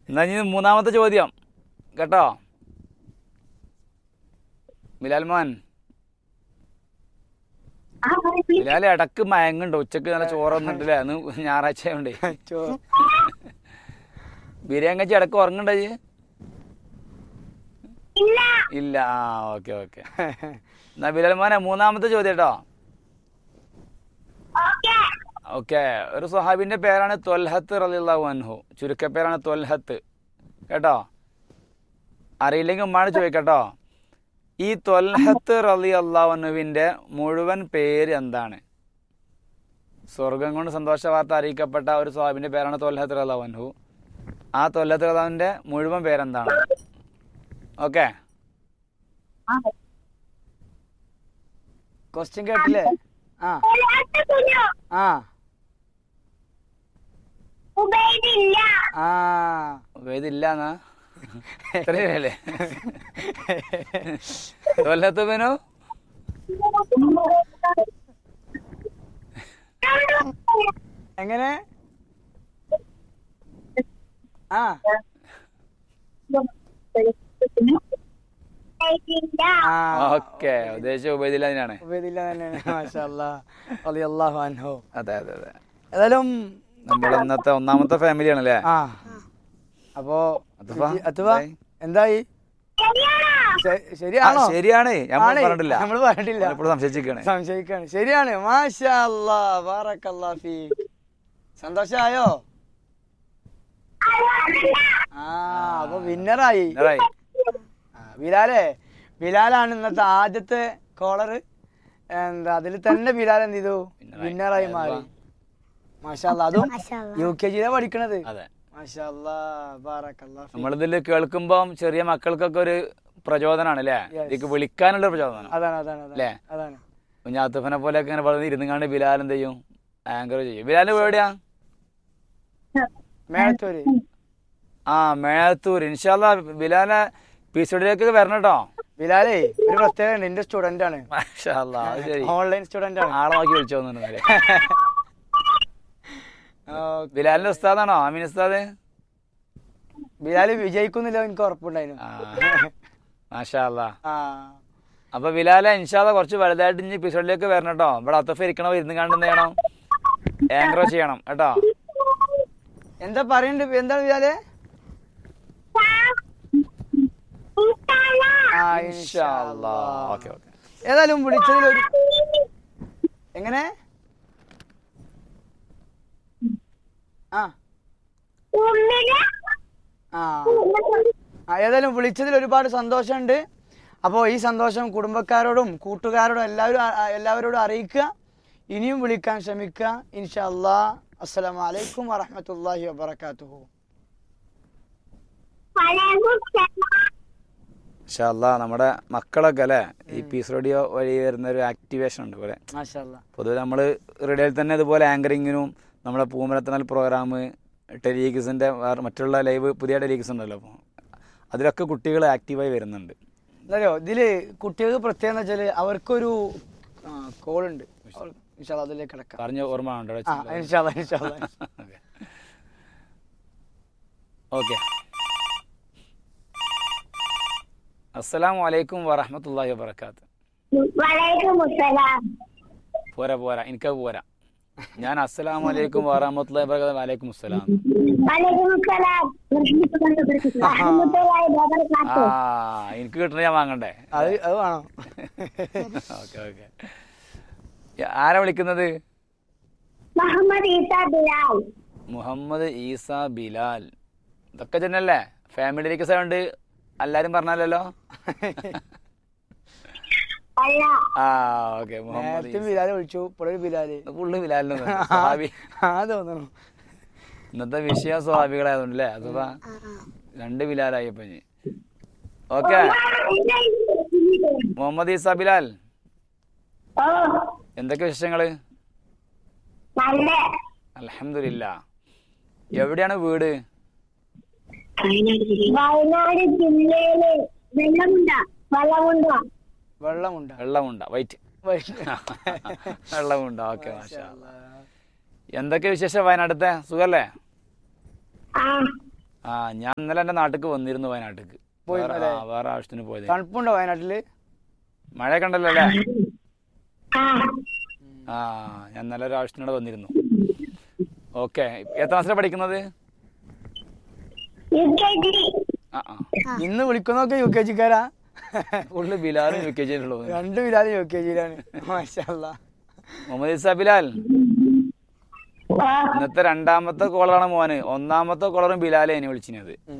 എന്നാ ഇനി മൂന്നാമത്തെ ചോദ്യം കേട്ടോ ബിലാൽ മോൻ ആ പറയ്. ബിലാൽ ഇടക്ക് മയങ്ങുണ്ട് ഉച്ചക്ക് നല്ല ചോറൊന്നുണ്ടല്ലേ അന്ന് ഞായറാഴ്ച ആയതുകൊണ്ടേ ചോ ബിരിയാണി കഴിച്ച് ഇടക്ക് ഉറങ്ങണ്ട ഇയ്യ്? ഇല്ല ഇല്ല ആ ഓക്കെ ഓക്കെ എന്നാ ബിലാൽ മോനെ മൂന്നാമത്തെ ചോദ്യം കേട്ടോ ഓക്കെ ഓക്കെ ഒരു സ്വഹാബിന്റെ പേരാണ് ത്വൽഹത്ത് റളിയല്ലാഹു അൻഹു ചുരുക്കപ്പേരാണ് ത്വൽഹത്ത് കേട്ടോ അറിയില്ലെങ്കിൽ ഉമ്മാണ് ചോദിക്കട്ടോ ഈ ത്വൽഹത്ത് റലി അള്ളാഹുവിന്റെ മുഴുവൻ പേര് എന്താണ് സ്വർഗം കൊണ്ട് സന്തോഷ വാർത്ത അറിയിക്കപ്പെട്ട ഒരു സ്വഹാബിന്റെ പേരാണ് ത്വൽഹത്ത് റലാഹു അൻഹു ആ ത്വൽഹത്ത് റലാഹുവിന്റെ മുഴുവൻ പേരെന്താണ് ഓക്കെ ക്വസ്റ്റ്യൻ കേട്ടില്ലേ ആ ഒരാൾക്ക് കുഞ്ഞു ആ ഉബൈദില്ല ആ ഇതില്ലാന്നാ ഇത്രയല്ലേ ത്വൽഹത്ത് ബിനു എങ്ങനെ ആ ഉബൈദില്ല ആ ഓക്കെ ഉദ്ദേശിച്ച ഉപയോഗിച്ചില്ല അതിനാണ് ഉപയോഗില്ല തന്നെയാണ് മാഷാ അല്ലാ റളിയല്ലാഹു അൻഹു അതെ അതെ അതെ ഏതായാലും നമ്മൾ ഇന്നത്തെ ഒന്നാമത്തെ ഫാമിലി ആണല്ലേ ആ അപ്പോ അത്തുഫ, അത്തുവ എന്തായി? എന്തായി ശരിയാണോ ശ- ശരിയാണോ ആ, ശരിയാണ് ഞാൻ ആണ്. പറഞ്ഞിട്ടില്ല നമ്മള് പറഞ്ഞിട്ടില്ല ഇപ്പോൾ സംശയിച്ചിരിക്കുകയാണ് സംശയിക്കാണ് ശരിയാണ് മാഷാ അല്ലാ ബാറക്കല്ലാ ഫീ സന്തോഷായോ ആ അപ്പൊ വിന്നറായി ഇതായി. ആ, ബിലാലേ ബിലാലാണ് ഇന്നത്തെ ആദ്യത്തെ കോളർ എന്താ അതിൽ തന്നെ ബിലാൽ എന്ത് ചെയ്തു വിന്നറായി. വിന്നറായി മാറി മാഷാ അല്ലാ അതും യു കെ ജിയിലെ പഠിക്കണത് അതെ മാഷാ അല്ലാ ബാറക്കല്ലാ ഫീ നമ്മളിതിൽ കേൾക്കുമ്പോൾ ചെറിയ മക്കൾക്കൊക്കെ ഒരു പ്രചോദനമാണ് അല്ലേ Yes. ഇതിക്ക് വിളിക്കാനുള്ള പ്രചോദനം അതാണ് അതാണ് അല്ലേ? അതാണ് അതാണ് കുഞ്ഞാത്തുഫനെ പോലെയൊക്കെ ഇങ്ങനെ പറഞ്ഞ് ഇരുന്നുകാണ്ട് ബിലാൽ എന്ത് ചെയ്യും ആങ്കർ ചെയ്യും ബിലാൽ എവിടെയാ മേളത്തൂര് ആ മേളത്തൂർ ഇൻഷാല്ല ബിലാലെ പീസോഡിലേക്ക് വരണം കേട്ടോ ബിലാലേ ഒരു പ്രത്യേകത ഉണ്ട് എന്റെ സ്റ്റുഡന്റ് ആണ് മാഷാല്ലാ, അത് ശരി ഓൺലൈൻ സ്റ്റുഡന്റ് ആണ് ആളെ നോക്കി വിളിച്ചു തോന്നുന്നു ബിലാലിന്റെ ഉസ്താദാണോ അമീൻ ഉസ്താദ് ബിലാല് വിജയിക്കുന്നില്ല എനിക്ക് ഉറപ്പുണ്ടായിരുന്നു ആ മാഷാല്ലാ ആ അപ്പൊ ബിലാലെ ഇൻഷാല്ല കുറച്ച് വലുതായിട്ട് ഇനി എപ്പിസോഡിലേക്ക് വരണം കേട്ടോ ഇവിടെ അത്തഫ് ഇരിക്കണോ ഇരുന്ന് കണ്ട് എന്ത് ചെയ്യണം ആങ്കറോ ചെയ്യണം കേട്ടോ എന്താ പറയണ്ട് എന്താണ് ബിലാലെ ആ ഇൻഷാല്ലാ ഓക്കെ ഓക്കെ ഏതായാലും വിളിച്ചതിൽ ഒരു എങ്ങനെ ആ ഉമ്മിന് ആ ആ ഏതായാലും വിളിച്ചതിൽ ഒരുപാട് സന്തോഷമുണ്ട് അപ്പോൾ ഈ സന്തോഷം കുടുംബക്കാരോടും കൂട്ടുകാരോടും എല്ലാവരും അ- അ- എല്ലാവരോടും അറിയിക്കുക ഇനിയും വിളിക്കാൻ ശ്രമിക്കുക ഇൻഷാ അല്ലാ അസ്സലാമു അലൈക്കും വറഹ്മത്തുള്ളാഹി വബറകാതുഹു ഇൻഷാല്ലാ നമ്മുടെ മക്കളൊക്കെ അല്ലേ ഈ പീസ് റേഡിയോ വഴി വരുന്ന ഒരു ആക്ടിവേഷൻ ഉണ്ട് പോലെ മാഷാ അല്ലാ പൊതുവെ നമ്മൾ റേഡിയോയിൽ തന്നെ ഇതുപോലെ ആങ്കറിങ്ങിനും നമ്മുടെ പൂമരത്തനാൽ പ്രോഗ്രാം ടെലിഗിസിൻ്റെ വേറെ മറ്റുള്ള ലൈവ് പുതിയ ടെലിഗിസ് ഉണ്ടല്ലോ അപ്പോൾ അതിലൊക്കെ കുട്ടികൾ ആക്റ്റീവായി വരുന്നുണ്ട് എന്നറിയോ ഇതില് കുട്ടികൾക്ക് പ്രത്യേകത എന്ന് വെച്ചാല് അവർക്കൊരു കോൾ ഉണ്ട് ഇൻഷാ അല്ലാ അതിലേക്ക് കിടക്കാം പറഞ്ഞ ഓർമ്മ ഉണ്ടോ ആ ഇൻഷാ അല്ലാ, ഇൻഷാ അല്ലാ. ഓക്കെ അസ്സലാമു അലൈക്കും വറഹമത്തല്ലാഹി വബർക്കാത്ത് വലൈക്കും അസ്സലാം പോരാ പോരാ എനിക്കത് പോരാ ഞാൻ അസ്സലാമു അലൈക്കും വറഹമത്തല്ലാഹി വബർക്കാത്ത് വലൈക്കും അസ്സലാം വലൈക്കും അസ്സലാം വറഹ്മത്തുള്ളാഹി വബറകാതുഹു ആ എനിക്ക് കിട്ടണ ഞാൻ വാങ്ങണ്ടേ അത് അത് വേണം ഓക്കെ ഓക്കെ ആരാ വിളിക്കുന്നത് മുഹമ്മദ് ഈസ ബിലാൽ മുഹമ്മദ് ഈസ ബിലാൽ ഇതൊക്കെ തന്നെയല്ലേ ഫാമിലിയിലേക്ക് സൗണ്ട് എല്ലാരും പറഞ്ഞല്ലോ അല്ല ആ ഓക്കെ മുഹമ്മദ് നേരത്തെ ബിലാല് വിളിച്ചു ഇപ്പോഴൊരു ബിലാല് ഫുള്ള് ബിലാലിന് സ്വാഭാവി ആ തോന്നുന്നു ഇന്നത്തെ വിഷയം സ്വാഭാവികളായതുകൊണ്ട് അല്ലേ അഥവാ രണ്ട് ബിലാലായി ഇപ്പൊ ഇനി ഓക്കെ മുഹമ്മദ് ഈസ ബിലാൽ ഓ എന്തൊക്കെ വിശേഷങ്ങള് നല്ല അലഹമില്ല എവിടെയാണ് വീട് വയനാട് ജില്ലയില് വെള്ളമുണ്ട വെള്ളമുണ്ട വെള്ളമുണ്ട വെള്ളമുണ്ട വൈറ്റ് വെള്ളമുണ്ട ഓക്കെ മാഷാ എന്തൊക്കെ വിശേഷം വയനാടത്തെ സുഖല്ലേ ആ ആ ഞാൻ ഇന്നലെ എൻ്റെ നാട്ടിലേക്ക് വന്നിരുന്നു വയനാട്ടിലേക്ക് പോയിരുന്നു വേറെ- അല്ലേ? ആ, വേറെ ആവശ്യത്തിന് പോയത് തണുപ്പുണ്ടോ വയനാട്ടില് മഴയൊക്കെ ഉണ്ടല്ലോ അല്ലേ ആ ആ ഞാൻ നല്ല ഒരു ആവശ്യത്തിനോട് വന്നിരുന്നു ഓക്കെ എത്ര ക്ലാസ്സിലാണ് പഠിക്കുന്നത് യു കെ ജി ആ ആ ഇന്ന് വിളിക്കുന്നൊക്കെ യു കെ ജിക്കാരാ ഫുള്ള് ബിലാലും യു കെ ജിയിലുള്ളൂ രണ്ടു ബിലാലും യു കെ ജിയിലാണ് മാഷാല്ലാ മുഹമ്മദ് ഇസാ ബിലാൽ ആ ഇന്നത്തെ രണ്ടാമത്തെ കോളറാണ് മോന് ഒന്നാമത്തെ കോളറും ബിലാലെ എന്നെ വിളിച്ചിനത് ഉം.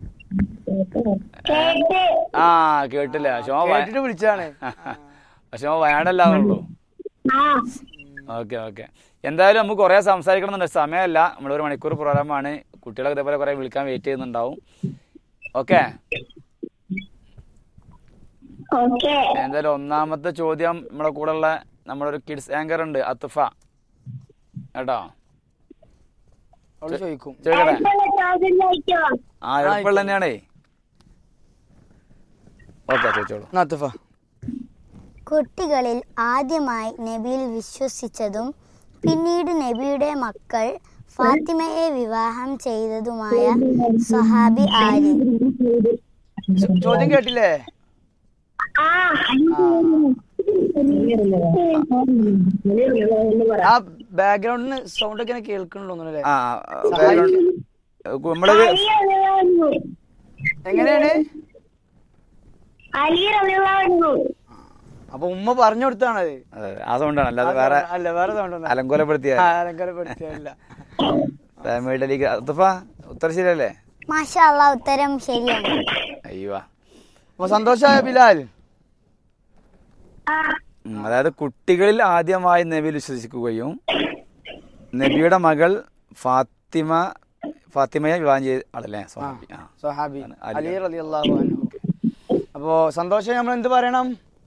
കേട്ട് ആ കേട്ടില്ല പക്ഷെ ഓൻ വയ- കേട്ടിട്ട് വിളിച്ചാണ് പക്ഷെ ഓൻ വയനാടല്ലാന്നുള്ളൂ ആ ഓക്കെ ഓക്കെ എന്തായാലും നമുക്ക് കുറേ സംസാരിക്കണം എന്നുണ്ട് സമയമല്ല നമ്മളൊരു മണിക്കൂർ പ്രോഗ്രാമാണ് കുട്ടികളൊക്കെ ഇതേപോലെ കുറേ വിളിക്കാൻ വെയിറ്റ് ചെയ്യുന്നുണ്ടാവും ഓക്കെ ഓക്കെ എന്തായാലും ഒന്നാമത്തെ ചോദ്യം നമ്മളെ കൂടെ ഉള്ള നമ്മളൊരു കിഡ്സ് ആങ്കർ ഉണ്ട് അത്തുഫ കേട്ടോ അവള് ചോദിക്കും ചോദിക്കട്ടെ അടുത്തുള്ള ചോദ്യം ചോദിക്കോ ആ എളുപ്പമുള്ള തന്നെയാണേ ഓക്കെ ചോദിച്ചോളൂ നാത്തുഫ കുട്ടികളിൽ ആദ്യമായി നബിയിൽ വിശ്വസിച്ചതും പിന്നീട് നബിയുടെ മക്കൾ ഫാത്തിമയെ വിവാഹം ചെയ്തതുമായ സഹാബി ആര് ചോ- ചോദ്യം കേട്ടില്ലേ ആ ആ ബാക്ക്ഗ്രൗണ്ടിന് സൗണ്ട് ഒക്കെ കേൾക്കണല്ലോ അല്ലേ ആ background- നമ്മള് അലിയുള്ളവന്നു എങ്ങനെയാണ് അലിയുള്ളവന്നു അപ്പൊ ഉമ്മ പറഞ്ഞു കൊടുത്താണത് അതെ, ആ സൗണ്ടാണ് അല്ലാതെ വേറെ അല്ല വേറെ സൗണ്ട് അലങ്കോലപ്പെടുത്തിയ അലങ്കാരപ്പെടുത്തിയല്ല ഫാമിലി ലീഗ് അത്തുഫ ഉത്തരം ശരിയല്ലേ മാഷാ അള്ളാ ഉത്തരം ശരിയാണ് അയ്യോ അപ്പൊ സന്തോഷമായ ബിലാൽ ഉം, അതായത് കുട്ടികളിൽ ആദ്യമായി നബിയിൽ വിശ്വസിക്കുകയും നബിയുടെ മകൾ ഫാത്തിമ ഫാത്തിമയെ വിവാഹം ചെയ്ത ആളല്ലേ സ്വാമി ആ സഹാബി ആണ് അലി. അലി റലി അള്ളാഹു അൻഹു അപ്പോ സന്തോഷം നമ്മൾ എന്ത് പറയണം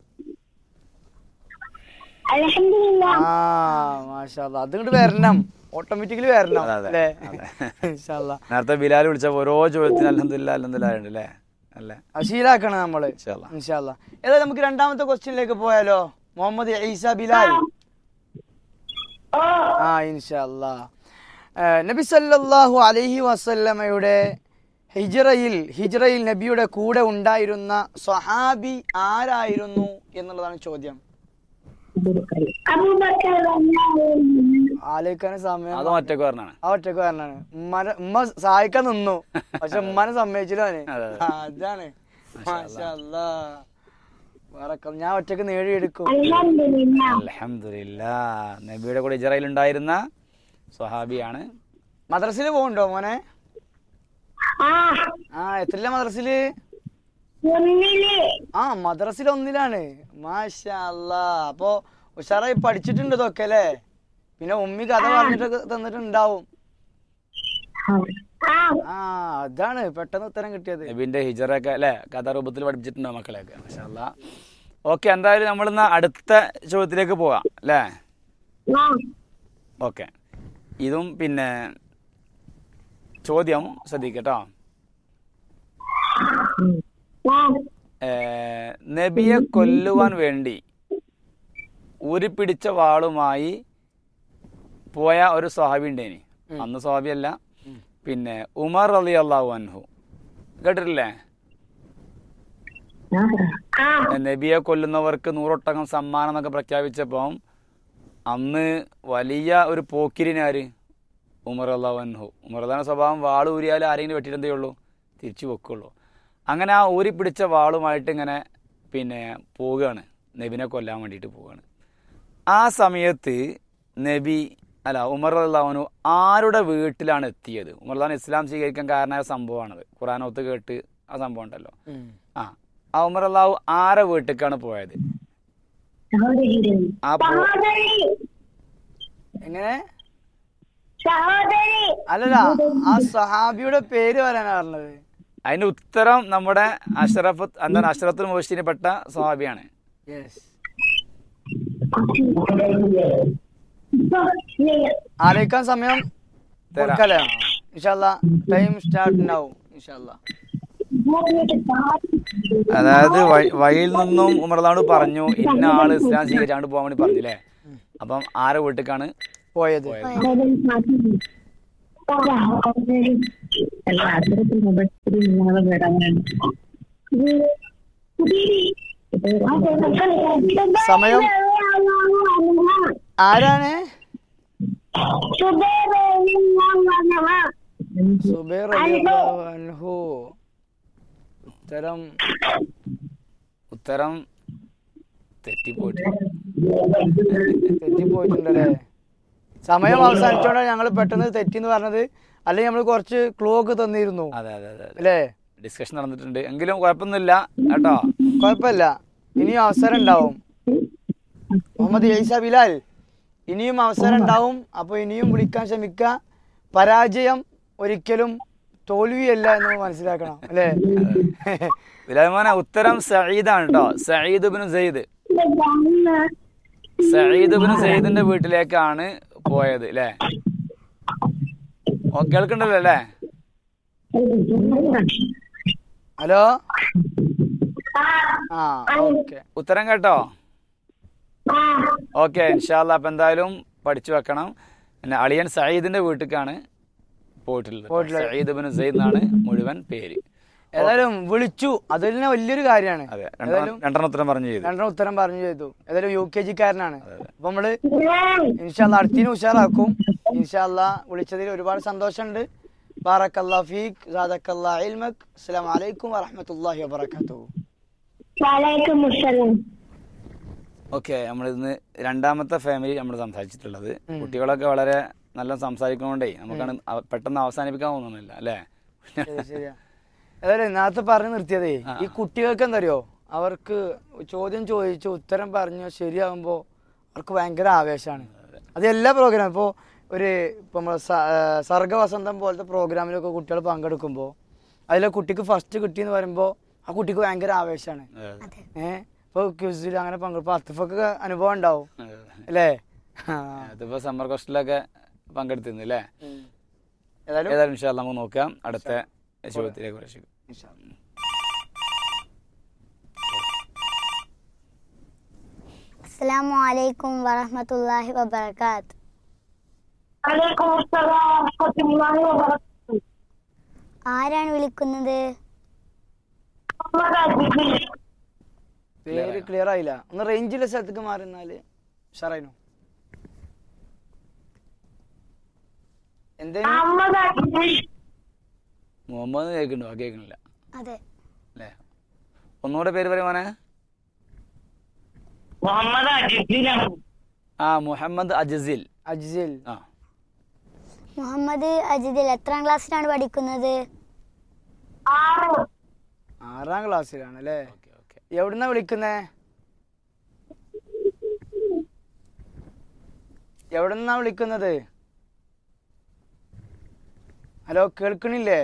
അലഹമില്ല ആ മാഷാ അല്ലാ. അത് ഇങ്ങോട്ട് വരണം ഓട്ടോമാറ്റിക്കലി വരണം അതെ, അതെ, അല്ലേ അതെ. ഇൻഷാ അല്ലാ. നേരത്തെ ബിലാൽ വിളിച്ച ഓരോ ചോദ്യത്തിന് അലഹദില്ല അലഹദില്ല ഉണ്ട് അല്ലേ അല്ലേ അത് ശീലാക്കണം നമ്മള് ഇൻഷാ അല്ലാ. ഇൻഷാല്ല ഏതായാലും നമുക്ക് രണ്ടാമത്തെ ക്വസ്റ്റ്യനിലേക്ക് പോയാലോ മുഹമ്മദ് ഈസ ബിലാൽ ഓ ആ ഇൻഷല്ല നബി സല്ലല്ലാഹു അലൈഹി വസല്ലമയുടെ ഹിജ്റയിൽ ഹിജ്റയിൽ നബിയുടെ കൂടെ ഉണ്ടായിരുന്ന സ്വഹാബി ആരായിരുന്നു എന്നുള്ളതാണ് ചോദ്യം അബൂബക്കർ റളിയല്ലാഹു ആലോചിക്കാൻ സമയം അത് ഒറ്റക്ക് പറഞ്ഞാണ് ആ ഒറ്റക്ക് കാരണമാണ് ഉമ്മനെ ഉമ്മ സഹായിക്കാൻ നിന്നു പക്ഷെ ഉമ്മനെ സമ്മതിച്ചില്ല അവന് അതെ, ആ, അതാണ് മാഷാ അല്ലാ. ബറക്ക- ഞാൻ ഒറ്റക്ക് നേടിയെടുക്കും അൽഹംദുലില്ലാ അലഹദില്ല നബിയുടെ കൂടെ ഇജറയിൽ ഉണ്ടായിരുന്ന സ്വഹാബിയാണ് മദ്രസിൽ പോകുന്നുണ്ടോ മോനെ ആ ആ എത്രയില്ല മദ്രസില് ഒന്നില് ആ മദ്രസിൽ ഒന്നിലാണ് മാഷാ അല്ലാ അപ്പൊ ഉഷാറായി പഠിച്ചിട്ടുണ്ട് ഇതൊക്കെ അല്ലേ പിന്നെ ഉമ്മി കഥ പറഞ്ഞിട്ടൊക്കെ തന്നിട്ടുണ്ടാവും ആ ആ അതാണ് പെട്ടെന്ന് ഉത്തരം കിട്ടിയത് നബിന്റെ ഹിജറൊക്കെ അല്ലെ കഥാരൂപത്തിൽ പഠിപ്പിച്ചിട്ടുണ്ടോ മക്കളെയൊക്കെ മാഷാല്ല ഓക്കെ എന്തായാലും നമ്മളിന്ന് അടുത്ത ചോദ്യത്തിലേക്ക് പോവാം അല്ലേ ആ ഓക്കെ ഇതും പിന്നെ ചോദ്യം ശ്രദ്ധിക്കട്ടോ ആ ഏർ, നബിയെ കൊല്ലുവാൻ വേണ്ടി ഊരിപ്പിടിച്ച വാളുമായി പോയ ഒരു സ്വഹാബി ഉണ്ടേനി അന്ന് സ്വഹാബിയല്ല പിന്നെ ഉമർ അലി അള്ളാഹു അൻഹു കേട്ടിട്ടില്ലേ ആ നബിയെ കൊല്ലുന്നവർക്ക് നൂറൊട്ടകം സമ്മാനം എന്നൊക്കെ പ്രഖ്യാപിച്ചപ്പം അന്ന് വലിയ ഒരു പോക്കിരിനാര് ഉമർ അള്ളാഹു അൻഹു ഉമർ അള്ളാഹുവിന്റെ സ്വഭാവം വാൾ ഊരിയാൽ ആരെങ്കിലും വെട്ടിയിട്ടെന്തേ ഉള്ളൂ തിരിച്ചു വെക്കുള്ളൂ അങ്ങനെ ആ ഊരി പിടിച്ച വാളുമായിട്ട് ഇങ്ങനെ പിന്നെ പോവുകയാണ് നബിനെ കൊല്ലാൻ വേണ്ടിയിട്ട് പോവുകയാണ് ആ സമയത്ത് നബി അല്ല ഉമർ അള്ളാഹുനു ആരുടെ വീട്ടിലാണ് എത്തിയത് ഉമർ അള്ളാഹുൻ ഇസ്ലാം സ്വീകരിക്കാൻ കാരണമായ സംഭവമാണത് ഖുറാനോത്ത് കേട്ട് ആ സംഭവം ഉണ്ടല്ലോ ഉം. ആ ആ ഉമർ അള്ളാഹു ആരെ വീട്ടിലേക്കാണ് പോയത് ആ പോ സഹോദരി എങ്ങനെ സഹോദരി അല്ലല്ല ആ സഹാബിയുടെ പേര് പറയാനാ പറഞ്ഞത് അതിന്റെ ഉത്തരം നമ്മുടെ അഷറഫ് എന്താണ് അഷറത്തുൽ മുബഷിനെ പെട്ട സ്വഹാബിയാണ് യെസ് ഇപ്പൊ ആലോചിക്കാൻ സമയം കൊടുക്കല്ലേ ഇൻഷാല്ല ടൈം സ്റ്റാർട്ട് ഉണ്ടാവും ഇൻഷാല്ല അതായത് വഴി- വഴിയിൽ നിന്നും ഉമർദാണ് പറഞ്ഞു ഇന്ന ആള് ഇസ്ലാം സ്വീകരിച്ചാണ്ട് പോകാൻ വേണ്ടി പറഞ്ഞില്ലേ അപ്പം ആരെ വീട്ടിലേക്കാണ് പോയത് പോയത് അല്ല അത്തരത്തിൽ മതത്തിൽ നിങ്ങളെ വരാനുണ്ട് സമയം ആരാണ് സുബൈർ റളിയല്ലാഹു അൻഹു ഉത്തരം ഉത്തരം തെറ്റിപ്പോയിട്ട് തെറ്റിപ്പോയിട്ടുണ്ടല്ലേ സമയം അവസാനിച്ചോണ്ടാണ് ഞങ്ങൾ പെട്ടെന്ന് തെറ്റിന്ന് പറഞ്ഞത് അല്ലെങ്കിൽ നമ്മൾ കുറച്ച് ക്ലൂ ഒക്കെ തന്നിരുന്നു അതെ അതെ അതെ അതെ അല്ലേ ഡിസ്കഷൻ നടന്നിട്ടുണ്ട് എങ്കിലും കുഴപ്പമൊന്നുമില്ല കേട്ടോ കുഴപ്പമില്ല ഇനിയും അവസരം ഉണ്ടാവും മുഹമ്മദ് യൈസ ബിലാൽ ഇനിയും അവസരം ഉണ്ടാവും അപ്പോൾ ഇനിയും വിളിക്കാൻ ശ്രമിക്കുക പരാജയം ഒരിക്കലും തോൽവിയല്ല എന്ന് മനസ്സിലാക്കണം അല്ലേ ബിലാൽമോനെ ഉത്തരം സയ്യിദാണ് കേട്ടോ Sayyid bin Zaid Sayyid bin സെയ്ദിന്റെ വീട്ടിലേക്കാണ് പോയത് അല്ലേ ഓ കേൾക്കണ്ടല്ലോ അല്ലേ ഹലോ ആ ഓക്കെ ഉത്തരം കേട്ടോ ഓക്കെ ഇൻഷാല്ല അപ്പൊ എന്തായാലും പഠിച്ചു വെക്കണം പിന്നെ അളിയൻ സയ്യിദിന്റെ വീട്ടിലേക്കാണ് പോയിട്ടുള്ളത് പോയിട്ടുള്ളത്. സയ്യിദ് ബിൻ സെയ്ദ് എന്നാണ് മുഴുവൻ പേര് ഏതായാലും വിളിച്ചു അതിൽ തന്നെ വലിയൊരു കാര്യമാണ് അതെ ഏതായാലും രണ്ടെണ്ണം രണ്ടെണ്ണം ഉത്തരം പറഞ്ഞു ചെയ്തു രണ്ടെണ്ണം ഉത്തരം പറഞ്ഞു ചെയ്തു ഏതായാലും യു കെ ജിക്കാരനാണ് അപ്പൊ നമ്മള് ഇൻഷാല്ല അടുത്തിന് ഉഷാറാക്കും ഇൻഷാല്ല വിളിച്ചതിൽ ഒരുപാട് സന്തോഷമുണ്ട് ബാറക്കല്ലാ ഫീഖ് സാദക്കല്ലാ ഇൽമക് അസ്സലാമു അലൈക്കും വറഹ്മത്തുള്ളാഹി വബറകാതുഹു വലൈക്കും മുസ്സലാം ഓക്കെ നമ്മൾ ഇന്ന് രണ്ടാമത്തെ ഫാമിലി നമ്മൾ സംസാരിച്ചിട്ടുള്ളത് കുട്ടികളൊക്കെ വളരെ നല്ല സംസാരിക്കുന്നതുകൊണ്ടേ നമുക്കാണ് അവ- പെട്ടെന്ന് അവസാനിപ്പിക്കാൻ തോന്നുന്നില്ല അല്ലേ ശരി, ശരിയാ ഏതായാലും നേരത്തെ പറഞ്ഞു നിർത്തിയതേ ഈ കുട്ടികൾക്ക് എന്തറിയോ അവർക്ക് ചോദ്യം ചോദിച്ചു ഉത്തരം പറഞ്ഞു ശരിയാകുമ്പോൾ അവർക്ക് ഭയങ്കര ആവേശമാണ് അത് എല്ലാ പ്രോഗ്രാം ഇപ്പോൾ ഒരു ഇപ്പം നമ്മൾ സർഗവസന്തം പോലത്തെ പ്രോഗ്രാമിലൊക്കെ കുട്ടികൾ പങ്കെടുക്കുമ്പോൾ അതിലെ കുട്ടിക്ക് ഫസ്റ്റ് കിട്ടിയെന്ന് പറയുമ്പോൾ ആ കുട്ടിക്ക് ഭയങ്കര ആവേശമാണ് അതെ, ഏഹ് ഇപ്പോൾ ക്യൂസിൽ അങ്ങനെ പങ്കെടുപ്പോൾ അത്തഫൊക്കെ അനുഭവം ഉണ്ടാവും അതെ, അതെ. അല്ലേ ആ. അതിപ്പോ സമ്മർ കോസ്റ്റിലൊക്കെ പങ്കെടുത്തിരുന്നു അല്ലേ ഏതായാലും ഏതായാലും ഇൻഷാ അല്ലാ നമുക്ക് നോക്കാം അടുത്ത ചോദ്യത്തിലേക്ക് പ്രവേശിക്കും ഇൻഷാ അല്ലാ. അസ്സലാമു അലൈക്കും വറഹ്മത്തുള്ളാഹി വബറകാത്ത് വലൈക്കും മുസ്സലാം വറഹ്മത്തുള്ളാഹി വബറകാതുഹു ആരാണ് വിളിക്കുന്നത് മുഹമ്മദ് അജിബി പേര് ക്ലിയർ ആയില്ല ഒന്ന് റേഞ്ചിലെ സ്ഥലത്തേക്ക് മാറി നിന്നാല് ഉഷാറായിരുന്നു എന്തേലും മുഹമ്മദ് അജിബി മുഹമ്മദ് കേൾക്കുന്നുണ്ടോ ആ കേൾക്കണില്ല അതെ അല്ലേ ഒന്നുകൂടെ പേര് പറയുവാനെ മുഹമ്മദ് അജിബിലാണ് ആ മുഹമ്മദ് അജസിൽ അജ്സിൽ ആ മുഹമ്മദ് അജിദിൽ എത്രാം ക്ലാസ്സിലാണ് പഠിക്കുന്നത് ആറ് ആറാം ക്ലാസ്സിലാണ് അല്ലേ ഓക്കെ ഓക്കെ എവിടുന്നാ വിളിക്കുന്നേ എവിടുന്നാ വിളിക്കുന്നത് ഹലോ കേൾക്കണില്ലേ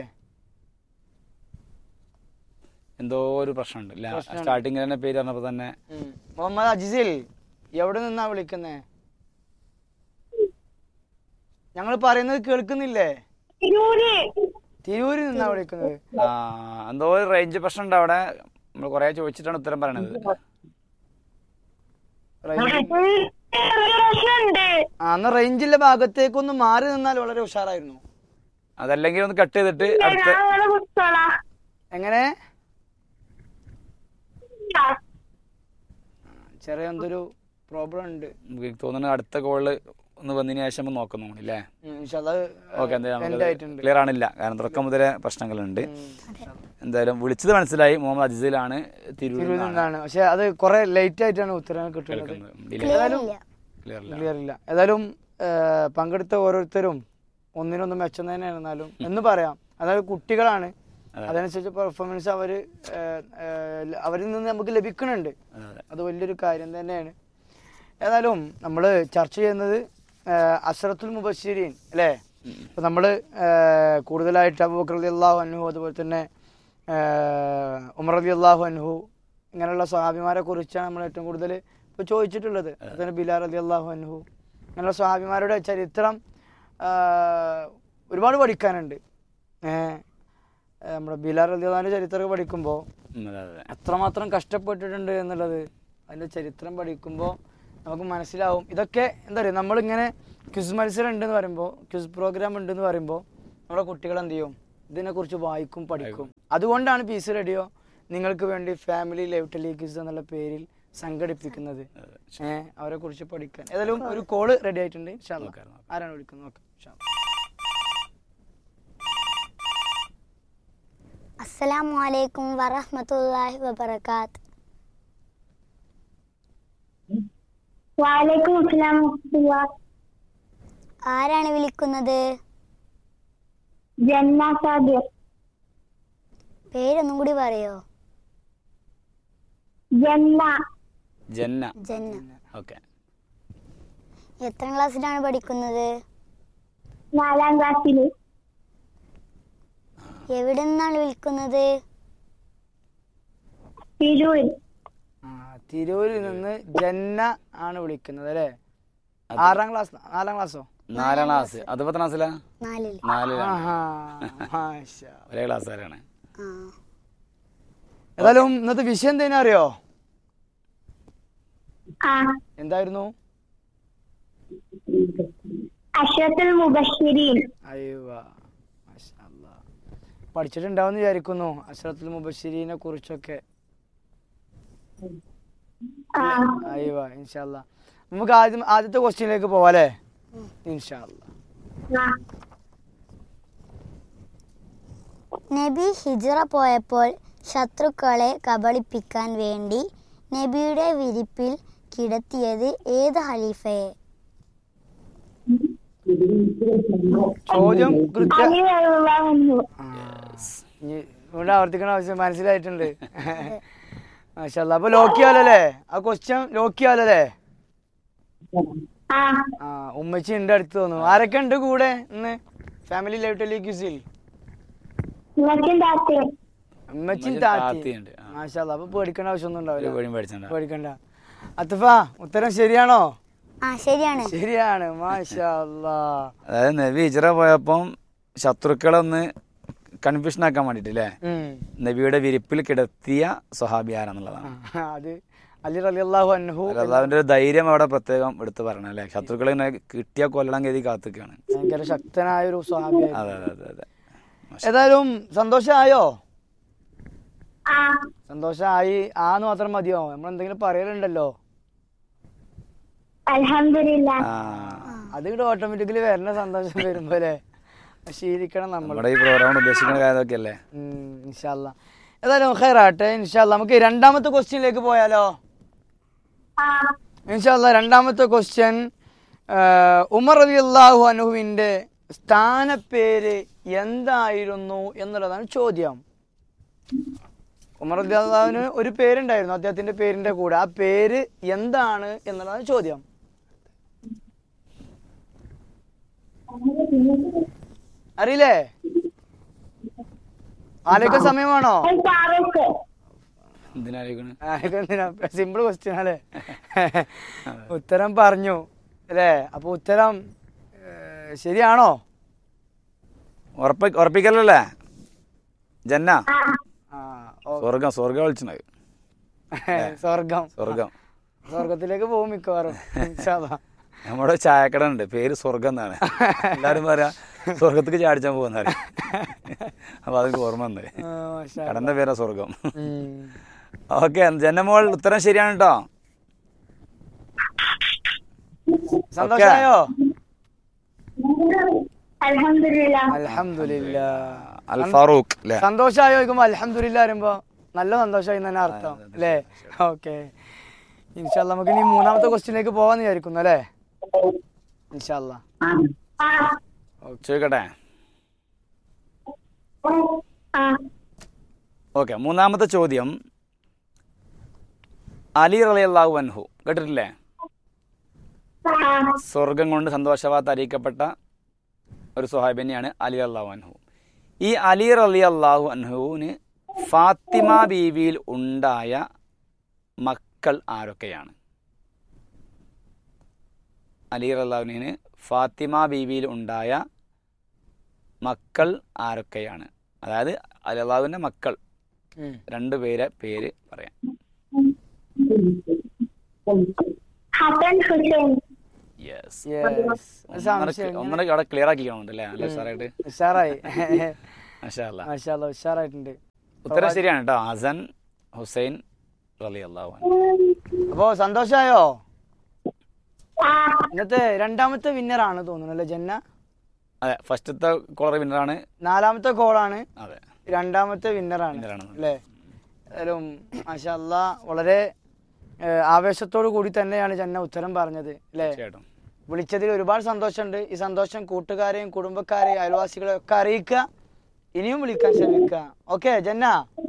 എന്തോ ഒരു പ്രശ്നമുണ്ട് ഇല്ല പ്രശ്നമുണ്ട്. സ്റ്റാർട്ടിങ്ങിൽ തന്നെ പേര് പറഞ്ഞപ്പോ തന്നെ ഉം. മുഹമ്മദ് അജിസിൽ എവിടെ നിന്നാ വിളിക്കുന്നേ ഞങ്ങൾ പറയുന്നത് കേൾക്കുന്നില്ലേ തിരൂര് തിരൂരിൽ നിന്നാ വിളിക്കുന്നത് ആ എന്തോ ഒരു റേഞ്ച് പ്രശ്നം ഉണ്ട് അവിടെ നമ്മൾ കുറെ ചോദിച്ചിട്ടാണ് ഉത്തരം പറയണത് റേഞ്ച് പ്രശ്നമുണ്ട് ആ എന്നാ റേഞ്ചിന്റെ ഭാഗത്തേക്കൊന്ന് മാറി നിന്നാൽ വളരെ ഉഷാറായിരുന്നു അതല്ലെങ്കിൽ ഒന്ന് കട്ട് ചെയ്തിട്ട് അടുത്ത ഞങ്ങളെ കുട്ടികളാ എങ്ങനെ ചെറിയ എന്തൊരു പ്രോബ്ലം ഉണ്ട് നമുക്ക് തോന്നുന്നു അടുത്ത കോള് ഒന്ന് വന്നതിന് ശേഷം നമ്മൾ നോക്കുന്നു അല്ലേ ഉം, ഇൻഷാ അല്ലാ, ഓക്കെ end എന്തായാലും ആയിട്ടുണ്ട് ക്ലിയർ ആണില്ല കാരണം തുടക്കം മുതലേ പ്രശ്നങ്ങളുണ്ട് ഉം. എന്തായാലും വിളിച്ചത് മനസ്സിലായി മുഹമ്മദ് അജിസിലാണ് തിരൂരിൽ തിരൂരിൽ നിന്നാണ് പക്ഷെ അത് കുറെ ലേറ്റ് ആയിട്ടാണ് ഉത്തരം കിട്ടുന്നത് ക്ലിയർ ഇല്ല ക്ലിയർ ഇല്ല ക്ലിയർ ഇല്ല ഏതായാലും ആ, പങ്കെടുത്ത ഓരോരുത്തരും ഒന്നിനൊന്ന് മെച്ചം തന്നെയാണ് എന്നാലും എന്ന് പറയാം അതായത് കുട്ടികളാണ് അതനുസരിച്ച് പെർഫോമൻസ് അവര് ആ, ആ, അവരിൽ നിന്ന് നമുക്ക് ലഭിക്കുന്നുണ്ട് അതെ അതെ അത് വലിയൊരു കാര്യം തന്നെയാണ് ഏതായാലും നമ്മൾ ചർച്ച ചെയ്യുന്നത് ആ, അസ്രത്തുൽ മുബശ്ശിരീൻ അല്ലേ ഇപ്പം നമ്മൾ കൂടുതലായിട്ട് അബൂബക്കർ റളി അള്ളാഹു അൻഹു അതുപോലെ തന്നെ ആ, ഉമർ റളി അള്ളാഹു അൻഹു ഇങ്ങനെയുള്ള സ്വഹാബിമാരെ കുറിച്ചാണ് നമ്മൾ ഏറ്റവും കൂടുതൽ ഇപ്പോൾ ചോദിച്ചിട്ടുള്ളത് അതുപോലെ തന്നെ ബിലാൽ റളി അള്ളാഹു അൻഹു അങ്ങനെയുള്ള സ്വഹാബിമാരുടെ ചരിത്രം ആ, ഒരുപാട് പഠിക്കാനുണ്ട് ഏഹ് നമ്മുടെ ബിലാൽ റളി അള്ളാഹുവിൻ്റെ ചരിത്രമൊക്കെ പഠിക്കുമ്പോൾ ഉം, അതെ അതെ എത്രമാത്രം കഷ്ടപ്പെട്ടിട്ടുണ്ട് എന്നുള്ളത് അതിൻ്റെ ചരിത്രം പഠിക്കുമ്പോൾ നമുക്ക് മനസ്സിലാവും ഇതൊക്കെ എന്താ പറയുക നമ്മളിങ്ങനെ ക്വിസ് മത്സരം ഉണ്ടെന്ന് പറയുമ്പോൾ ക്വിസ് പ്രോഗ്രാം ഉണ്ടെന്ന് പറയുമ്പോൾ നമ്മുടെ കുട്ടികൾ എന്ത് ചെയ്യും ഇതിനെക്കുറിച്ച് വായിക്കും പഠിക്കും അതുകൊണ്ടാണ് പീസ് റേഡിയോ നിങ്ങൾക്ക് വേണ്ടി ഫാമിലി ലൈവ് ടെലിക്യൂസ് എന്നുള്ള പേരിൽ സംഘടിപ്പിക്കുന്നത് ഏഹ് അവരെ കുറിച്ച് പഠിക്കാൻ ഏതായാലും ഒരു കോള് റെഡി ആയിട്ടുണ്ട് ഇൻഷാ അല്ലാ. നോക്കാം, നോക്കാം. ആരാണ് വിളിക്കുന്നത് നോക്കാം ഇൻഷാ അല്ലാ. അസ്സലാമു അലൈക്കും വറഹ്മത്തുള്ളാഹി വബറകാത്ത് വാലേക്കും അസ്സലാം വറഹ്മത്തുള്ളാ. ആരാണ് വിളിക്കുന്നത് ജന്ന സാദിർ പേരൊന്നും കൂടി പറയോ ജന്ന ജന്ന ജന്ന ഓക്കെ എത്രാം ക്ലാസ്സിലാണ് പഠിക്കുന്നത് നാലാം ക്ലാസ്സില് എവിടെ നിന്നാണ് വിളിക്കുന്നത് തിരൂർ ആ, തിരൂരിൽ നിന്ന് ജന്ന ആണ് വിളിക്കുന്നത് അല്ലേ ആറാം ക്ലാസ് നാലാം ക്ലാസ്സോ നാലാം ക്ലാസ് അത് പത്താം ക്ലാസ്സിലാ നാലിൽ നാലിലാണ് ആഹാ മാഷാ. ഒരേ ക്ലാസ്സുകാരാണ് ആ ഏതായാലും ഇന്നത്തെ വിഷയം എന്തെങ്കിലും അറിയോ ആ എന്തായിരുന്നു അഷ്റത്തുൽ മുബശ്ശിരീൻ അയ്യോ പഠിച്ചിട്ടുണ്ടാവും വിചാരിക്കുന്നു അഷ്റത്തുൽ മുബശ്ശിരീനെ കുറിച്ചൊക്കെ ആ അയ്യോ ഇൻഷാല്ല നമുക്ക് ആദ്യം ആദ്യത്തെ ക്വസ്റ്റ്യനിലേക്ക് പോവാല്ലേ ഇൻഷാല്ല ആ നബി ഹിജ്റ പോയപ്പോൾ ശത്രുക്കളെ കബളിപ്പിക്കാൻ വേണ്ടി നബിയുടെ വിരിപ്പിൽ കിടത്തിയത് ഏത് ഖലീഫയെ ചോദ്യം കൃത്യ അലി റളിയല്ലാഹു അൻഹു ഇനി ഇവിടെ ആവർത്തിക്കണ ആവശ്യം മനസ്സിലായിട്ടുണ്ട് മാഷല്ല അപ്പൊ ലോക്കിയാലല്ലേ ആ ക്വസ്റ്റ്യൻ ലോക്കിയാലല്ലേ ആ ആ ഉമ്മച്ചി ഉണ്ട് അടുത്ത് തോന്നുന്നു ആരൊക്കെ ഉണ്ട് കൂടെ ഇന്ന് ഫാമിലി ലൈവ് ടെലിക്യൂസിൽ ഇങ്ങക്കും താത്തേ ഉമ്മച്ചിയും ഉമ്മച്ചിയും താത്തി താത്തിയുണ്ട്. ആ. മാഷല്ല അപ്പൊ പേടിക്കേണ്ട ആവശ്യമൊന്നും ഒരു ഉണ്ടാവില്ല വഴിയും പഠിച്ചിട്ടുണ്ടാവും പേടിക്കണ്ട അത്തഫ ഉത്തരം ശരിയാണോ ആ ശരിയാണ് ശരിയാണ് മാഷല്ല അതായത് നബി ഹിജ്റ പോയപ്പം ശത്രുക്കളൊന്ന് കൺഫ്യൂഷൻ ആക്കാൻ വേണ്ടിട്ട് അല്ലേ നബിയുടെ വിരിപ്പിൽ കിടത്തിയ സ്വഹാബിയാരെന്നുള്ളതാണ് അത് അലി റളിയല്ലാഹു അൻഹു അള്ളാഹുവിന്റെ ഒരു ധൈര്യം അവിടെ പ്രത്യേകം എടുത്ത് പറയണം അല്ലേ ശത്രുക്കളെ ഇങ്ങനെ കിട്ടിയ കൊല്ലണം ഗതി കാത്തുക്കാണ് ഭയങ്കര ശക്തനായ ഒരു സ്വഹാബിയായി അതെ അതെ അതെ അതെ ഏതായാലും സന്തോഷമായോ ആ സന്തോഷമായി ആന്ന് മാത്രം മതിയോ നമ്മൾ എന്തെങ്കിലും പറയലുണ്ടല്ലോ അൽഹംദുലില്ലാ ആ അത് ഇവിടെ ഓട്ടോമാറ്റിക്കലി വരുന്ന സന്തോഷം വരുമ്പോ അല്ലേ ശീലിക്കണം നമ്മൾ നമ്മുടെ ഈ പ്രോഗ്രാം ഉദ്ദേശിക്കുന്ന കാര്യമൊക്കെ അല്ലേ ഇൻഷാല്ല ഏതായാലും ഖൈറാട്ടെ ഇൻഷാല്ല നമുക്ക് രണ്ടാമത്തെ ക്വസ്റ്റ്യനിലേക്ക് പോയാലോ ആ ഇൻഷാല്ല രണ്ടാമത്തെ ക്വസ്റ്റ്യൻ ഉമർ അലി അള്ളാഹു അനുഹുവിന്റെ സ്ഥാനപ്പേര് എന്തായിരുന്നു എന്നുള്ളതാണ് ചോദ്യം ഉമർ അലി അള്ളാഹുവിന് ഒരു പേരുണ്ടായിരുന്നു അദ്ദേഹത്തിന്റെ പേരിന്റെ കൂടെ ആ പേര് എന്താണ് എന്നുള്ളതാണ് ചോദ്യം അറിയില്ലേ ആലോചിക്കാൻ സമയമാണോ അൽ ഫാറൂഖ് എന്തിനായിരിക്കണം സിമ്പിൾ ക്വസ്റ്റ്യൻ അല്ലേ ഉത്തരം പറഞ്ഞു അല്ലേ അപ്പൊ ഉത്തരം ഏ, ശരിയാണോ ഉറപ്പ ഉറപ്പിക്കലല്ലേ ജന്ന ആ ആ ഓ സ്വർഗം സ്വർഗം വിളിച്ചിട്ടുണ്ട് സ്വർഗം സ്വർഗം സ്വർഗത്തിലേക്ക് പോകും മിക്കവാറും ഇൻഷാ അല്ലാ. നമ്മുടെ ചായക്കട ഉണ്ട് പേര് സ്വർഗം എന്നാണ് എല്ലാരും പറയാ സ്വർഗത്തേക്ക് ചാടിച്ചാൻ പോകുന്ന അപ്പൊ അതെനിക്ക് ഓർമ്മ വന്നേ ആ, മാഷാ അല്ലാ. കടന്റെ പേരാ സ്വർഗം ഉം. ഓക്കെ ജനമോൾ ഉത്തരം ശരിയാണ് കേട്ടോ സന്തോഷായോ അൽഹംദുലില്ലാ അൽഹംദുലില്ല അൽ ഫാറൂഖ് അല്ലേ സന്തോഷായോ ചോദിക്കുമ്പോ അൽഹംദുലില്ല പറയുമ്പോ നല്ല സന്തോഷമായി തന്നെ അർത്ഥം അല്ലേ ഓക്കെ ഇൻഷാല്ല നമുക്ക് ഇനി മൂന്നാമത്തെ ക്വസ്റ്റ്യനിലേക്ക് പോവാന്ന് വിചാരിക്കുന്നു അല്ലേ ഇൻഷാല്ല ആ ചോദിക്കട്ടെ ആ ഓക്കെ മൂന്നാമത്തെ ചോദ്യം അലി റലി അള്ളാഹു അൻഹു കേട്ടിട്ടില്ലേ ആ സ്വർഗം കൊണ്ട് സന്തോഷവാർത്ത അറിയിക്കപ്പെട്ട ഒരു സ്വഹാബി തന്നെയാണ് അലി അള്ളാഹു അൻഹു ഈ അലി റലി അള്ളാഹു അൻഹുവിന് ഫാത്തിമ ബീവിയിൽ ഉണ്ടായ മക്കൾ ആരൊക്കെയാണ് അലി അള്ളാഹുവിന് ഫാത്തിമ ബീവിയിൽ ഉണ്ടായ മക്കൾ ആരൊക്കെയാണ് അതായത് അലി അള്ളാഹുവിൻ്റെ മക്കൾ ഉം. രണ്ടുപേരെ പേര് പറയാം ഹസൻ ഹുസൈൻ യെസ് യെസ് സംശയം ഒന്നര അവിടെ ക്ലിയർ ആക്കിക്കണമുണ്ട് അല്ലേ നല്ല ഉഷാറായിട്ട് ഉഷാറായി മാഷാല്ല മാഷാല്ല ഉഷാറായിട്ടുണ്ട് ഉത്തരം ശരിയാണ് കേട്ടോ ഹസൻ ഹുസൈൻ റലി അള്ളാഹു അപ്പോ സന്തോഷായോ ഇന്നത്തെ രണ്ടാമത്തെ വിന്നർ ആണ് തോന്നുന്നു അല്ലേ ജന്ന അതെ ഫസ്റ്റത്തെ കോളർ വിന്നറാണ് നാലാമത്തെ കോളാണ് അതെ രണ്ടാമത്തെ വിന്നറാണ് Winner ആണ്. അല്ലേ ഏതായാലും മാഷല്ല വളരെ ഏഹ്, ആവേശത്തോടു കൂടി തന്നെയാണ് ജന്ന ഉത്തരം പറഞ്ഞത് അല്ലേ ചേട്ടൻ വിളിച്ചതിൽ ഒരുപാട് സന്തോഷമുണ്ട് ഈ സന്തോഷം കൂട്ടുകാരെയും കുടുംബക്കാരെയും അയൽവാസികളെയും ഒക്കെ അറിയിക്കുക ഇനിയും വിളിക്കാൻ ശ്രമിക്കുക ഓക്കെ ജന്ന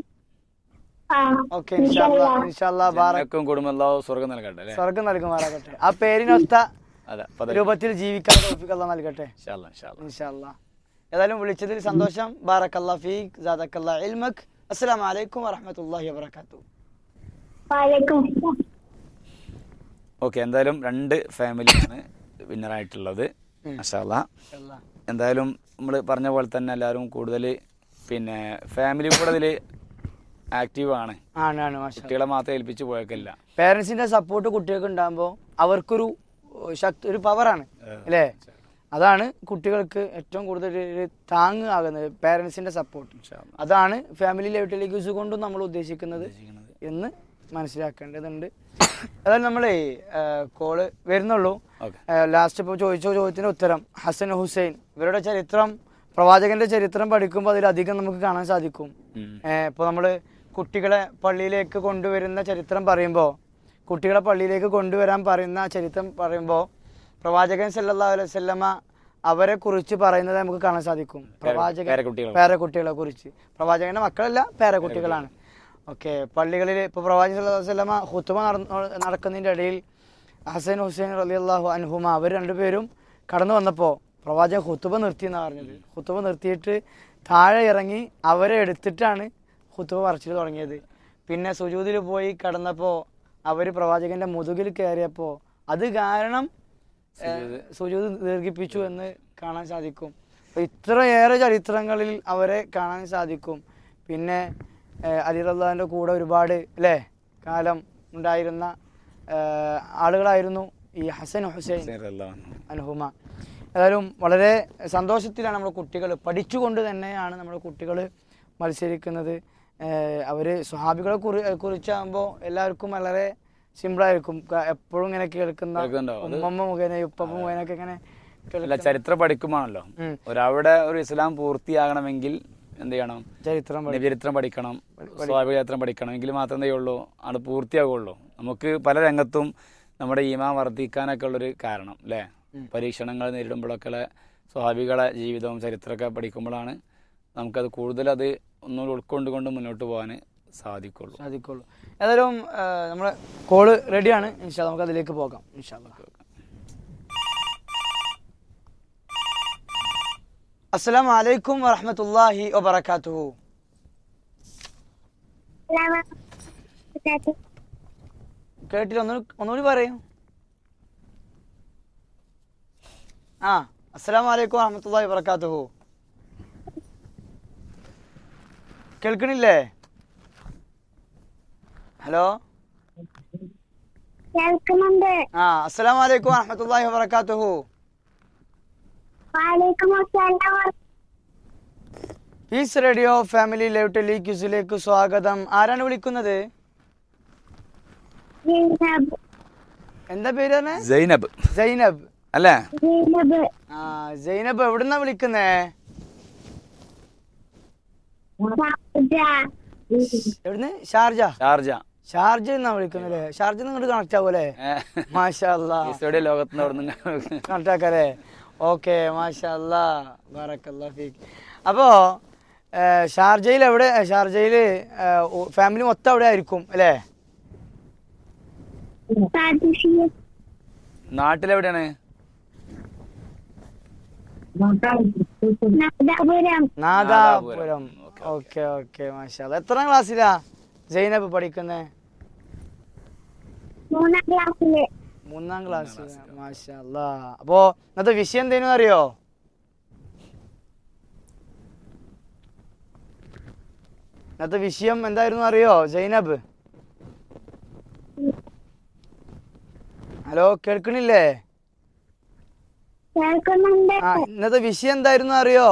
ഓക്കെ ഇൻഷാല്ലാ ബാറ ജനക്കും കുടുംബം എല്ലാവരും സ്വർഗം നൽകട്ടെ അല്ലേ സ്വർഗം നൽകുമാറാകട്ടെ ആ പേരിനൊത്ത അതെ പദവി രൂപത്തിൽ ജീവിക്കാൻ തൗഫീഖ് അല്ലാഹ് നൽകട്ടെ ഇൻഷാല്ലാ ഇൻഷാല്ലാ ഇൻഷാല്ലാ ഏതായാലും വിളിച്ചതിൽ സന്തോഷം ബാറക്കല്ലാ ഫീഖ് ജാദക്കല്ലാ ഇൽമക് അസ്സലാമു അലൈക്കും വറഹ്മത്തുള്ളാഹി വബറകാതുഹു വാലേക്കും ഓക്കെ എന്തായാലും രണ്ട് ഫാമിലിയാണ് വിന്നറായിട്ടുള്ളത് മഷാല്ല എന്തായാലും നമ്മൾ പറഞ്ഞ പോലെ തന്നെ എല്ലാവരും കൂടുതൽ പിന്നെ ഫാമിലി കൂടെ അതിൽ ആക്റ്റീവ് ആണ് ആണ് ആണ് മാഷാ കുട്ടികളെ മാത്രം ഏൽപ്പിച്ച് പോയേക്കില്ല പേരൻസിന്റെ സപ്പോർട്ട് കുട്ടികൾക്ക് ഉണ്ടാകുമ്പോൾ അവർക്കൊരു ഏഹ്, ശക്തി ഒരു പവറാണ് അല്ലേ അതാണ് കുട്ടികൾക്ക് ഏറ്റവും കൂടുതൽ ഒരു താങ്ങ് ആകുന്നത് പേരൻസിന്റെ സപ്പോർട്ട് ഇൻഷാല്ലാ. അതാണ് ഫാമിലി ലൈഫ് കൊണ്ടും നമ്മൾ ഉദ്ദേശിക്കുന്നത് എന്ന് മനസ്സിലാക്കേണ്ടതുണ്ട് അതായത് നമ്മളെ കോള് വരുന്നുള്ളൂ ഓക്കെ ലാസ്റ്റ് ഇപ്പോൾ ചോദിച്ച ചോദ്യത്തിന്റെ ഉത്തരം ഹസൻ ഹുസൈൻ ഇവരുടെ ചരിത്രം പ്രവാചകന്റെ ചരിത്രം പഠിക്കുമ്പോൾ അതിലധികം നമുക്ക് കാണാൻ സാധിക്കും ഉം. ഇപ്പോൾ നമ്മൾ കുട്ടികളെ പള്ളിയിലേക്ക് കൊണ്ടുവരുന്ന ചരിത്രം പറയുമ്പോൾ കുട്ടികളെ പള്ളിയിലേക്ക് കൊണ്ടുവരാൻ പറയുന്ന ചരിത്രം പറയുമ്പോൾ പ്രവാചകൻ സല്ലല്ലാഹു അലൈഹി വസല്ലമ അവരെ കുറിച്ച് പറയുന്നത് നമുക്ക് കാണാൻ സാധിക്കും പ്രവാചകൻ പേരക്കുട്ടികൾ. പേരക്കുട്ടികളെ കുറിച്ച് പ്രവാചകന്റെ മക്കളല്ല പേരക്കുട്ടികളാണ് ഓക്കെ പള്ളികളിൽ ഇപ്പോൾ പ്രവാചകൻ സല്ലല്ലാഹു അലൈഹി വസല്ലമ ഹുത്തുബ നട- നടക്കുന്നതിൻ്റെ ഇടയിൽ ഹസൻ ഹുസൈൻ റളിയല്ലാഹു അൻഹുമ അവർ രണ്ടുപേരും കടന്നു വന്നപ്പോൾ പ്രവാചകൻ ഹുത്തുബ നിർത്തി എന്നാണ് പറഞ്ഞത് ഹുത്തുബ നിർത്തിയിട്ട് താഴെ ഇറങ്ങി അവരെ എടുത്തിട്ടാണ് ഹുത്തുബ പറച്ചിൽ തുടങ്ങിയത് പിന്നെ സുജൂദിൽ പോയി കടന്നപ്പോൾ അവർ പ്രവാചകന്റെ മുതുകിൽ കയറിയപ്പോൾ അത് കാരണം ഏഹ്, സുജൂദ് ദീർഘിപ്പിച്ചു എന്ന് കാണാൻ സാധിക്കും അപ്പൊ ഇത്രയേറെ ചരിത്രങ്ങളിൽ അവരെ കാണാൻ സാധിക്കും പിന്നെ ഏഹ്, അലി റഹ്ലാന്റെ കൂടെ ഒരുപാട് അല്ലേ കാലം ഉണ്ടായിരുന്ന ഏഹ്, ആളുകളായിരുന്നു ഈ ഹസൻ ഹുസൈൻ അനുഹുമ ഏതായാലും വളരെ സന്തോഷത്തിലാണ് നമ്മുടെ കുട്ടികൾ പഠിച്ചുകൊണ്ട് തന്നെയാണ് നമ്മുടെ കുട്ടികൾ മത്സരിക്കുന്നത് അവർ സ്വഹാബികളെ കുറി കുറിച്ചാകുമ്പോൾ എല്ലാവർക്കും വളരെ സിമ്പിളായിരിക്കും ക- എപ്പോഴും ഇങ്ങനെ കേൾക്കുന്ന കേൾക്കുന്നുണ്ടാവും. അത് ഉമ്മമ്മ മുഖേന ഉപ്പമ്മ മുഖേനൊക്കെ ഇങ്ങനെ അല്ല കേൾക്കുന്ന ചരിത്രം പഠിക്കുമ്പോഴാണല്ലോ ഉം. ഒരവിടെ ഒരു ഇസ്ലാം പൂർത്തിയാകണമെങ്കിൽ എന്ത് ചെയ്യണം ചരിത്രം പഠി- നബി ചരിത്രം പഠിക്കണം സ്വാഭാവിക ചരിത്രം പഠിക്കണം എങ്കിൽ മാത്രമേ എന്ത് ചെയ്യുള്ളൂ അത് പൂർത്തിയാകുള്ളൂ നമുക്ക് പല രംഗത്തും നമ്മുടെ ഈമാൻ വർദ്ധിക്കാനൊക്കെ ഉള്ളൊരു കാരണം അല്ലേ പരീക്ഷണങ്ങൾ നേരിടുമ്പോഴൊക്കെ സ്വാഭാവികളെ ജീവിതവും ചരിത്രമൊക്കെ പഠിക്കുമ്പോഴാണ് നമുക്കത് കൂടുതൽ അത് ഒന്നുകൂടി ഉൾക്കൊണ്ടുകൊണ്ട് മുന്നോട്ട് പോകാൻ സാധിക്കുള്ളൂ സാധിക്കുള്ളൂ ഏതായാലും ആ, നമ്മുടെ കോള് റെഡിയാണ് ഇൻഷാ നമുക്ക് അതിലേക്ക് പോകാം ഇൻഷാ അസ്സലാമു അലൈക്കും വറഹ്മത്തുള്ളാഹി വബറകാതുഹു കേട്ടില്ല ഒന്നു ഒന്നുകൂടി പറയൂ ആ അസ്സലാമു അലൈക്കും വറഹ്മത്തുള്ളാഹി വബറകാതുഹു കേൾക്കണില്ലേ ഹലോ കേൾക്കുന്നുണ്ട് ആ അസ്സലാമു അലൈക്കും വറഹ്മത്തുള്ളാഹി വബറകാതുഹു വാലേക്കും അസ്സലാം പീസ് റേഡിയോ ഫാമിലി ലൈവ് ടെലിക്യൂസിലേക്ക് സ്വാഗതം ആരാണ് വിളിക്കുന്നത് സൈനബ് എന്താ പേര് പറഞ്ഞേ സൈനബ് സൈനബ് അല്ലേ സൈനബ് ആ സൈനബ് എവിടുന്നാ വിളിക്കുന്നേ ഷാർജ എവിടുന്ന് ഷാർജ ഷാർജ ഷാർജ എന്നാ വിളിക്കുന്നല്ലേ ഷാർജ ഇങ്ങോട്ട് കണക്ട് ആവൂലേ മാഷാ അല്ലാ ഈസ്റ്റോഡിയ ലോകത്തുനിന്ന് അവിടെ നിന്ന് കണക്ട് ആക്കാല്ലേ ഓക്കെ മാഷാ അല്ലാ ബാറക്കല്ലാ ഫീക്ക് അപ്പോ ഏ, ഷാർജയിൽ എവിടെ ഷാർജയില് ഫാമിലി മൊത്തം അവിടെ ആയിരിക്കും അല്ലേ സാദിഷിയ നാട്ടിലെവിടെയാണ് നാദാപുരം നാദാപുരം ഓക്കെ ഓക്കെ മാഷാ അല്ലാ. എത്രാം ക്ലാസ്സിലാ ജൈനബ് പഠിക്കുന്നേ മൂന്നാം ക്ലാസ്സില് മൂന്നാം ക്ലാസ് മാഷാ അല്ലാ അപ്പോ ഇന്നത്തെ വിഷയം എന്തേനും അറിയോ ഇന്നത്തെ വിഷയം എന്തായിരുന്നു അറിയോ ജൈനബ് ഹലോ കേൾക്കണില്ലേ കേൾക്കുന്നുണ്ട് ആ ഇന്നത്തെ വിഷയം എന്തായിരുന്നു അറിയോ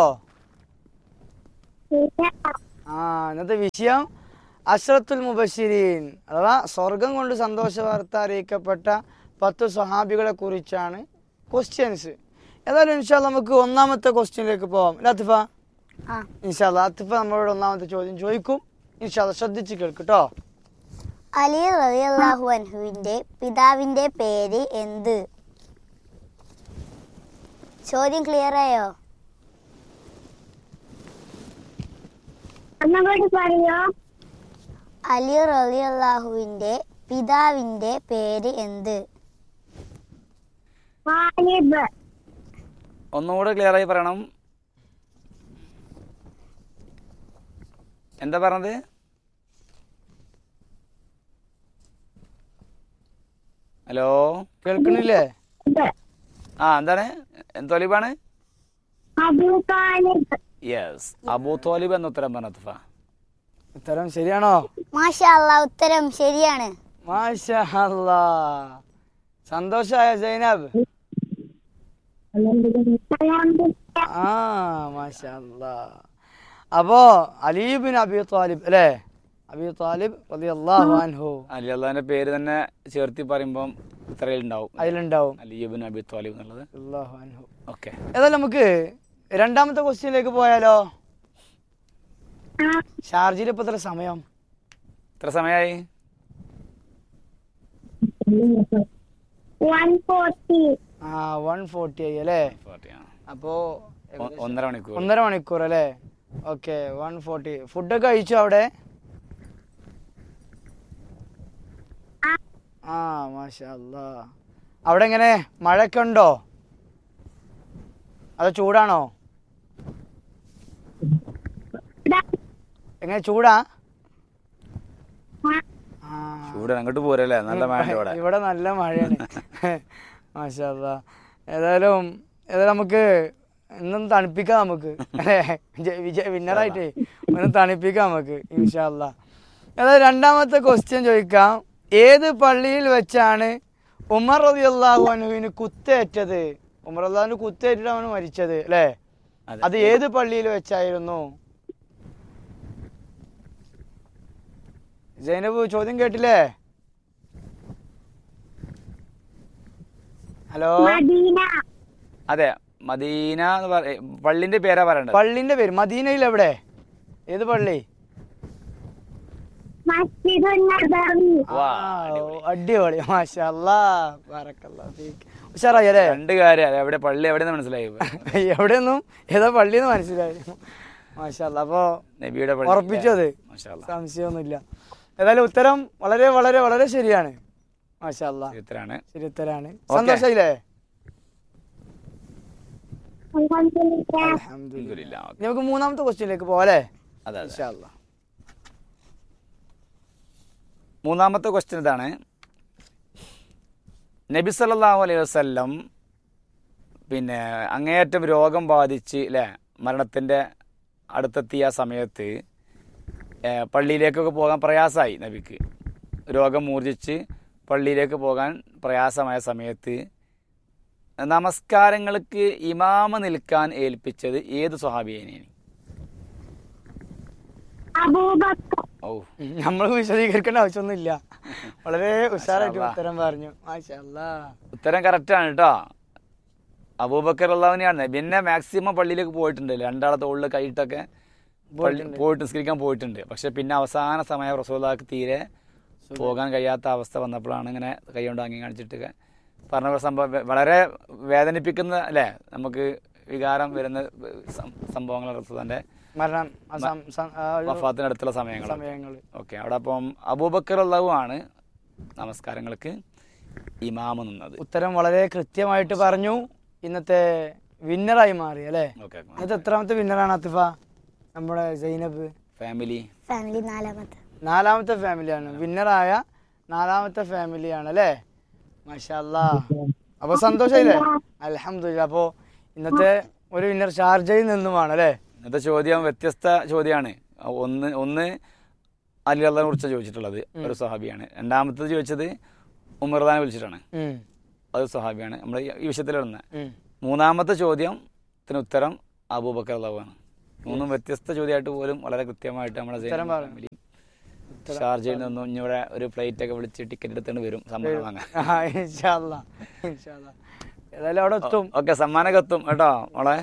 ആ ഇന്നത്തെ വിഷയം അഷ്റത്തുൽ മുബഷിരീൻ അഥവാ സ്വർഗം കൊണ്ട് സന്തോഷ വാർത്ത അറിയിക്കപ്പെട്ട പത്ത് സ്വഹാബികളെ കുറിച്ചാണ് ക്വസ്റ്റ്യൻസ് ഏതായാലും ഇൻഷാല്ല നമുക്ക് ഒന്നാമത്തെ ക്വസ്റ്റ്യനിലേക്ക് പോവാം ലത്തിഫ ആ ഇൻഷാല്ല ലത്തിഫ നമ്മളോട് ഒന്നാമത്തെ ചോദ്യം ചോദിക്കും ഇൻഷാല്ല ശ്രദ്ധിച്ച് കേൾക്കട്ടോ അലി റളിയല്ലാഹു അൻഹുവിന്റെ പിതാവിന്റെ പേര് എന്ത് ചോദ്യം ക്ലിയർ ആയോ ഒന്നുകൂടി പറയോ അലി റളിയല്ലാഹുവിന്റെ പിതാവിന്റെ പേര് എന്ത് വാലിബ് ഒന്നുകൂടെ ക്ലിയർ ആയി പറയണം എന്താ പറഞ്ഞത് ഹലോ കേൾക്കണില്ലേ ആ എന്താണ് എന്ത് തൊലിബാണ് Abu Talib yes Abu Talib എന്ന ഉത്തരം പറഞ്ഞ തുഫ ഉത്തരം ശരിയാണോ മാഷാ അല്ലാ ഉത്തരം ശരിയാണ് മാഷാ അല്ലാ സന്തോഷായ സൈനബ് ആ മാഷാ അല്ലാ അപ്പോ അലീബിൻ അബി താലിബ് അല്ലേ അബി താലിബ് റളിയല്ലാഹു അൻഹു അലി അള്ളാഹിന്റെ പേര് തന്നെ ചേർത്തി പറയുമ്പം ഇത്രയിൽ ഉണ്ടാവും അതിലുണ്ടാവും അലിയബിൻ അബി തോലിബ് എന്നുള്ളത് അല്ലാഹു അൻഹു ഓക്കെ ഏതായാലും നമുക്ക് രണ്ടാമത്തെ ക്വസ്റ്റ്യനിലേക്ക് പോയാലോ ഷാർജിൽ ഇപ്പൊ എത്ര സമയം എത്ര സമയമായി വൺ ഫോർട്ടി ആ വൺ ഫോർട്ടി ആയി അല്ലേ അപ്പോ ഒ- ഒന്നര മണിക്കൂർ ഒന്നര മണിക്കൂർ അല്ലേ ഓക്കെ വൺ ഫോർട്ടി ഫുഡൊക്കെ കഴിച്ചു അവിടെ ആ മാഷാ അല്ലാ അവിടെ എങ്ങനെ മഴയൊക്കെ ഉണ്ടോ അതോ ചൂടാണോ എങ്ങനെ ചൂടാ ആ ചൂട് അങ്ങോട്ട് പോരല്ലേ നല്ല മഴ ഇവിടെ ഇവിടെ നല്ല മഴയാണ് മാഷാ അല്ലാ. ഏതായാലും ഏതായാലും നമുക്ക് ഇന്നും തണുപ്പിക്കാം നമുക്ക് അല്ലേ വിജയ് വിജയ് വിന്നറായിട്ട് ഒന്ന് തണുപ്പിക്കാം നമുക്ക് ഇൻഷാല്ല ഏതായാലും രണ്ടാമത്തെ ക്വസ്റ്റ്യൻ ചോദിക്കാം ഏത് പള്ളിയിൽ വെച്ചാണ് ഉമർ റബി അള്ളാഹു അനുവിന് കുത്തേറ്റത് ഉമർ അള്ളാഹുവിന് കുത്തേറ്റിട്ട് അവന് മരിച്ചത് അല്ലേ അതെ. അത് ഏത് പള്ളിയിൽ വെച്ചായിരുന്നു ജൈനബ് ചോദ്യം കേട്ടില്ലേ ഹലോ മദീന അതെ മദീന എന്ന് പറ പള്ളിന്റെ പേരാ പറയണ്ടത് പള്ളിന്റെ പേര് മദീനയിൽ എവിടെ ഏത് പള്ളി മസ്ജിദ് നബവി വാ, ആ, ഓ, അടിപൊളി മാഷാ അല്ലാ ബറക്കല്ലാ ഫീക്ക്. ഉഷാറായി അല്ലേ രണ്ട് കാര്യം അതെ എവിടെ പള്ളി എവിടെന്ന് മനസ്സിലായി എവിടെയൊന്നും ഏതാ പള്ളിന്ന് മനസ്സിലായി മാഷാ അല്ലാ അപ്പൊ നബിയുടെ പള്ളി ഉറപ്പിച്ചു അത് മാഷാ അല്ലാ. സംശയമൊന്നുമില്ല ഏതായാലും ഉത്തരം വളരെ വളരെ വളരെ ശരിയാണ് മാഷാ അല്ലാ ഇത്രയാണ് ശരി ഉത്തരാണ് ഓക്കേ. സന്തോഷായില്ലേ അൽഹംദുലില്ലാ അൽഹംദുലില്ലാ. അൽഹംദുലില്ലാ. ഓക്കേ. ഇനി നമുക്ക് മൂന്നാമത്തെ ക്വസ്റ്റ്യനിലേക്ക് പോവാല്ലേ അതെ അതെ ഇൻഷാ അല്ലാ. മൂന്നാമത്തെ ക്വസ്റ്റ്യൻ ഇതാണ് നബി സല്ലല്ലാഹു അലൈഹി വസല്ലം പിന്നെ അങ്ങേയറ്റം രോഗം ബാധിച്ച് അല്ലേ മരണത്തിൻ്റെ അടുത്തെത്തിയ ആ സമയത്ത് ഏ, പള്ളിയിലേക്കൊക്കെ പോകാൻ പ്രയാസമായി നബിക്ക് രോഗം മൂർജിച്ച് പള്ളിയിലേക്ക് പോകാൻ പ്രയാസമായ സമയത്ത് നമസ്കാരങ്ങൾക്ക് ഇമാമ നിൽക്കാൻ ഏൽപ്പിച്ചത് ഏത് സ്വഹാബിയേനെയാണ് അബൂബക്കർ ഓ നമ്മൾ വിശദീകരിക്കേണ്ട ആവശ്യമൊന്നുമില്ല വളരെ ഉഷാറായിട്ട് മാഷാ ഉത്തരം പറഞ്ഞു മാഷാ അല്ലാ. ഉത്തരം കറക്റ്റാണ് കേട്ടോ അബൂബക്കർ അള്ളാഹുവിനെയാണ് പിന്നെ മാക്സിമം പള്ളിയിലേക്ക് പോയിട്ടുണ്ട് രണ്ടാളെ തോളിൽ കൈയിട്ടൊക്കെ പള്ളി പോയിട്ട് നിസ്കരിക്കാൻ പോയിട്ടുണ്ട് പക്ഷെ പിന്നെ അവസാന സമയം റസൂലാക്ക് തീരെ പോകാൻ കഴിയാത്ത അവസ്ഥ വന്നപ്പോഴാണ് ഇങ്ങനെ കൈ കൊണ്ട് അങ്ങി കാണിച്ചിട്ട് പറഞ്ഞ പോലെ സംഭവം വെ- വളരെ വേദനിപ്പിക്കുന്ന അല്ലേ നമുക്ക് വികാരം വരുന്ന സം- സംഭവങ്ങൾ റസൂലിന്റെ മരണം ആ സം- സം- ആ ഒരു വഫാത്തിനടുത്തുള്ള സമയങ്ങൾ സമയങ്ങള് ഓക്കെ അവിടെ അപ്പം അബൂബക്കർ അള്ളാഹു ആണ് നമസ്കാരങ്ങൾക്ക് ഇമാമ നിന്നത് ഉത്തരം വളരെ കൃത്യമായിട്ട് പറഞ്ഞു ഇന്നത്തെ വിന്നറായി മാറി അല്ലേ ഓക്കെ ഇന്നത്തെ എത്രാമത്തെ വിന്നറാണ് അത്തിഫ നമ്മുടെ സൈനബ് ഫാമിലി ഫാമിലി നാലാമത്തെ നാലാമത്തെ ഫാമിലിയാണ് വിന്നറായ നാലാമത്തെ ഫാമിലിയാണ് അല്ലേ മാഷാല്ലാ അപ്പൊ സന്തോഷായില്ലേ അലഹമില്ല അപ്പോ ഇന്നത്തെ ഒരു വിന്നർ ഷാർജയിൽ നിന്നുമാണ് അല്ലേ ഇന്നത്തെ ചോദ്യം വ്യത്യസ്ത ചോദ്യമാണ് ഒന്ന് ഒന്ന് അലി അള്ളഹാനെ കുറിച്ച് ചോദിച്ചിട്ടുള്ളത് ഒരു സഹാബിയാണ് രണ്ടാമത്തത് ചോദിച്ചത് ഉമർദാനെ വിളിച്ചിട്ടാണ് ഉം, അത് സഹാബിയാണ് നമ്മൾ ഈ വിഷയത്തിലിടുന്നത് ഉം. മൂന്നാമത്തെ ചോദ്യത്തിന് ഉത്തരം അബൂബക്കർ അള്ളാഹുവാണ് മൂന്നും വ്യത്യസ്ത ചോദ്യമായിട്ട് പോലും വളരെ കൃത്യമായിട്ട് നമ്മുടെ സൈനിക ഉത്തരം പറഞ്ഞു. ഫാമിലി ഷാർജയിൽ നിന്നും ഇനി ഇവിടെ ഒരു ഫ്ലൈറ്റ് ഒക്കെ വിളിച്ച് ടിക്കറ്റ് എടുത്തുകൊണ്ട് വരും സമ്മാനം വാങ്ങാൻ ആ, ഇൻഷാ അല്ലാ. ഇൻഷാ അല്ലാ. ഏതായാലും അവിടെ എത്തും ഓക്കെ സമ്മാനമൊക്കെ എത്തും കേട്ടോ മോളെ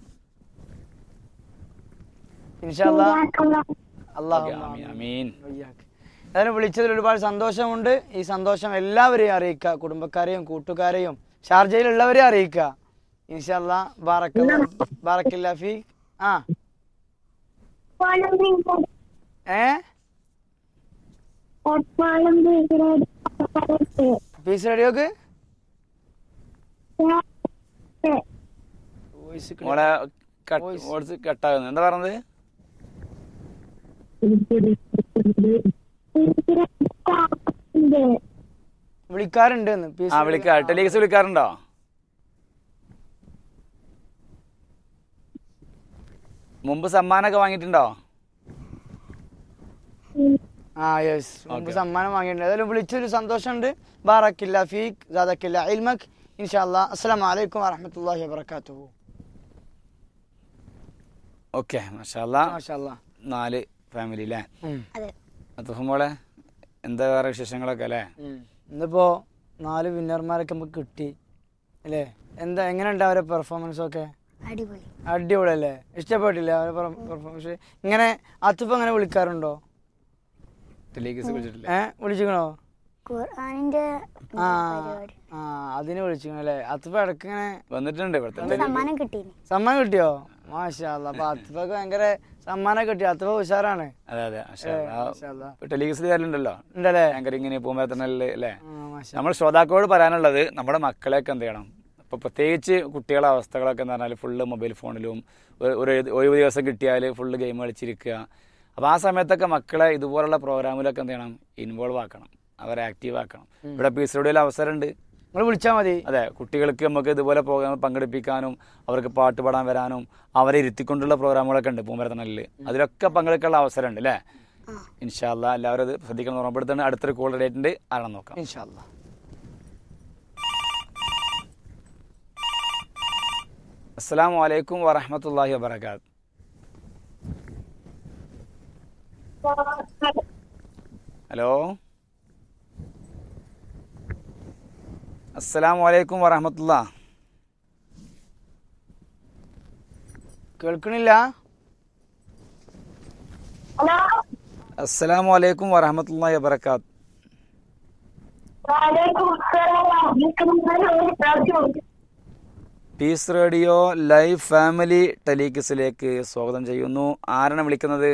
ഇൻഷാ അല്ലാ. അല്ലാഹു ഓക്കെ ആമീൻ ആമീൻ വയ്യാക്ക്. ഏതായാലും വിളിച്ചതിൽ ഒരുപാട് സന്തോഷമുണ്ട് ഈ സന്തോഷം എല്ലാവരെയും അറിയിക്കുക കുടുംബക്കാരെയും കൂട്ടുകാരെയും ഷാർജയിലുള്ളവരെയും അറിയിക്കുക ഇൻഷാല്ലാ ബാറക്കല്ലാ ബാറക്കില്ല ഫീ ആ ഏ പീസ് റേഡിയോക്ക് വോയിസ് മോളെ കട്ട് വോയിസ് കട്ടാകുന്നു എന്താ പറഞ്ഞത് വിളിക്കാറുണ്ട് എന്ന് ആ പീസ് വിളിക്കാ ടെലിക്സ് വിളിക്കാറുണ്ടോ മുമ്പ് സമ്മാനമൊക്കെ വാങ്ങിയിട്ടുണ്ടോ ആ യെസ് മുമ്പ് സമ്മാനം വാങ്ങിയിട്ടുണ്ട് ഏതായാലും വിളിച്ചൊരു സന്തോഷമുണ്ട് ബാറക്കില്ല ഫീഖ് ജാദക്കില്ല ഇൽമക് ഇൻഷാല്ലാ അസ്സലാമു അലൈക്കും വറഹ്മത്തുള്ളാഹി വബറകാതുഹു ഓക്കെ മഷാല്ല മാഷാല്ലാ നാല് ഫാമിലി അല്ലേ അതെ അതും മോളെ എന്താ വേറെ വിശേഷങ്ങളൊക്കെ അല്ലേ ഇന്നിപ്പോ നാല് വിന്നർമാരൊക്കെ നമുക്ക് കിട്ടി അല്ലേ എന്താ എങ്ങനെയുണ്ട് അവരെ പെർഫോമൻസ് ഒക്കെ അടിപൊളി അടിപൊളിയല്ലേ ഇഷ്ടപ്പെട്ടില്ല അവരെ പെർഫോമൻസ് ഇങ്ങനെ അത്തുപ്പ് അങ്ങനെ വിളിക്കാറുണ്ടോ ടെലിക്സ് വിളിച്ചിട്ടില്ല ഏ വിളിച്ചിക്കണോ ഖുർആാനിന്റെ ആ പരിപാടി ആ അതിന് വിളിച്ചിക്കണോ അല്ലേ അത്തുപ്പ ഇടയ്ക്ക് ഇങ്ങനെ വന്നിട്ടുണ്ട് ഇവിടുത്തെ നമുക്ക് സമ്മാനം കിട്ടീനി സമ്മാനം കിട്ടിയോ മാഷാ അല്ലാ അപ്പൊ അത്തുപ്പൊക്കെ ഭയങ്കര സമ്മാനം കിട്ടി അത്തുപ്പ ഉഷാറാണ് അതെ അതെ മാഷാ അല്ലാ. ടെലിക്സിൽ തരലുണ്ടല്ലോ ഉണ്ടല്ലേ ആങ്കറിങ്ങിന് പോകുമ്പോൾ തന്നെ അല്ലേ ആ, മാഷാ നമ്മൾ ശ്രോതാക്കളോട് പറയാനുള്ളത് നമ്മുടെ മക്കളെയൊക്കെ എന്ത് ചെയ്യണം ഇപ്പോൾ പ്രത്യേകിച്ച് കുട്ടികളെ അവസ്ഥകളൊക്കെ എന്ന് പറഞ്ഞാൽ ഫുള്ള് മൊബൈൽ ഫോണിലും ഒരു- ഒരു ഒഴിവ് ദിവസം കിട്ടിയാൽ ഫുള്ള് ഗെയിം കളിച്ചിരിക്കുക അപ്പോൾ ആ സമയത്തൊക്കെ മക്കളെ ഇതുപോലുള്ള പ്രോഗ്രാമിലൊക്കെ എന്ത് ചെയ്യണം ഇൻവോൾവ് ആക്കണം അവരെ ആക്റ്റീവ് ആക്കണം ഇവിടെ പി സ്റ്റുഡിയോയിൽ അവസരമുണ്ട് നിങ്ങൾ വിളിച്ചാ മതി അതെ കുട്ടികൾക്ക് നമുക്ക് ഇതുപോലെ പ്രോഗ്രാം പങ്കെടുപ്പിക്കാനും അവർക്ക് പാട്ട് പാടാൻ വരാനും അവരെ ഇരുത്തിക്കൊണ്ടുള്ള പ്രോഗ്രാമുകളൊക്കെ ഉണ്ട് പൂമരത്തണലിൽ അതിലൊക്കെ പങ്കെടുക്കാനുള്ള അവസരമുണ്ട് അല്ലേ ഇൻഷാല്ല എല്ലാവരും അത് ശ്രദ്ധിക്കണം എന്ന് ഉറപ്പെടുത്തുന്നത് അടുത്തൊരു കോൾ ഡേറ്റ് ഉണ്ട് ആരാണെന്ന് നോക്കാം ഇൻഷാല്ലാ അസ്സാം വലൈക്കും വറഹമത്തല്ലാഹി വബർക്കാത്ത് ഹലോ അസ്സലാം വലൈക്കും വറഹമത്തുള്ള കേൾക്കണില്ല അസ്സലാം വലൈക്കും വറഹമത്തല്ലാഹി വബർക്കാത്ത് പീസ് റേഡിയോ ലൈവ് ഫാമിലി ടെലികിസിലേക്ക് സ്വാഗതം ചെയ്യുന്നു ആരാണ് വിളിക്കുന്നത്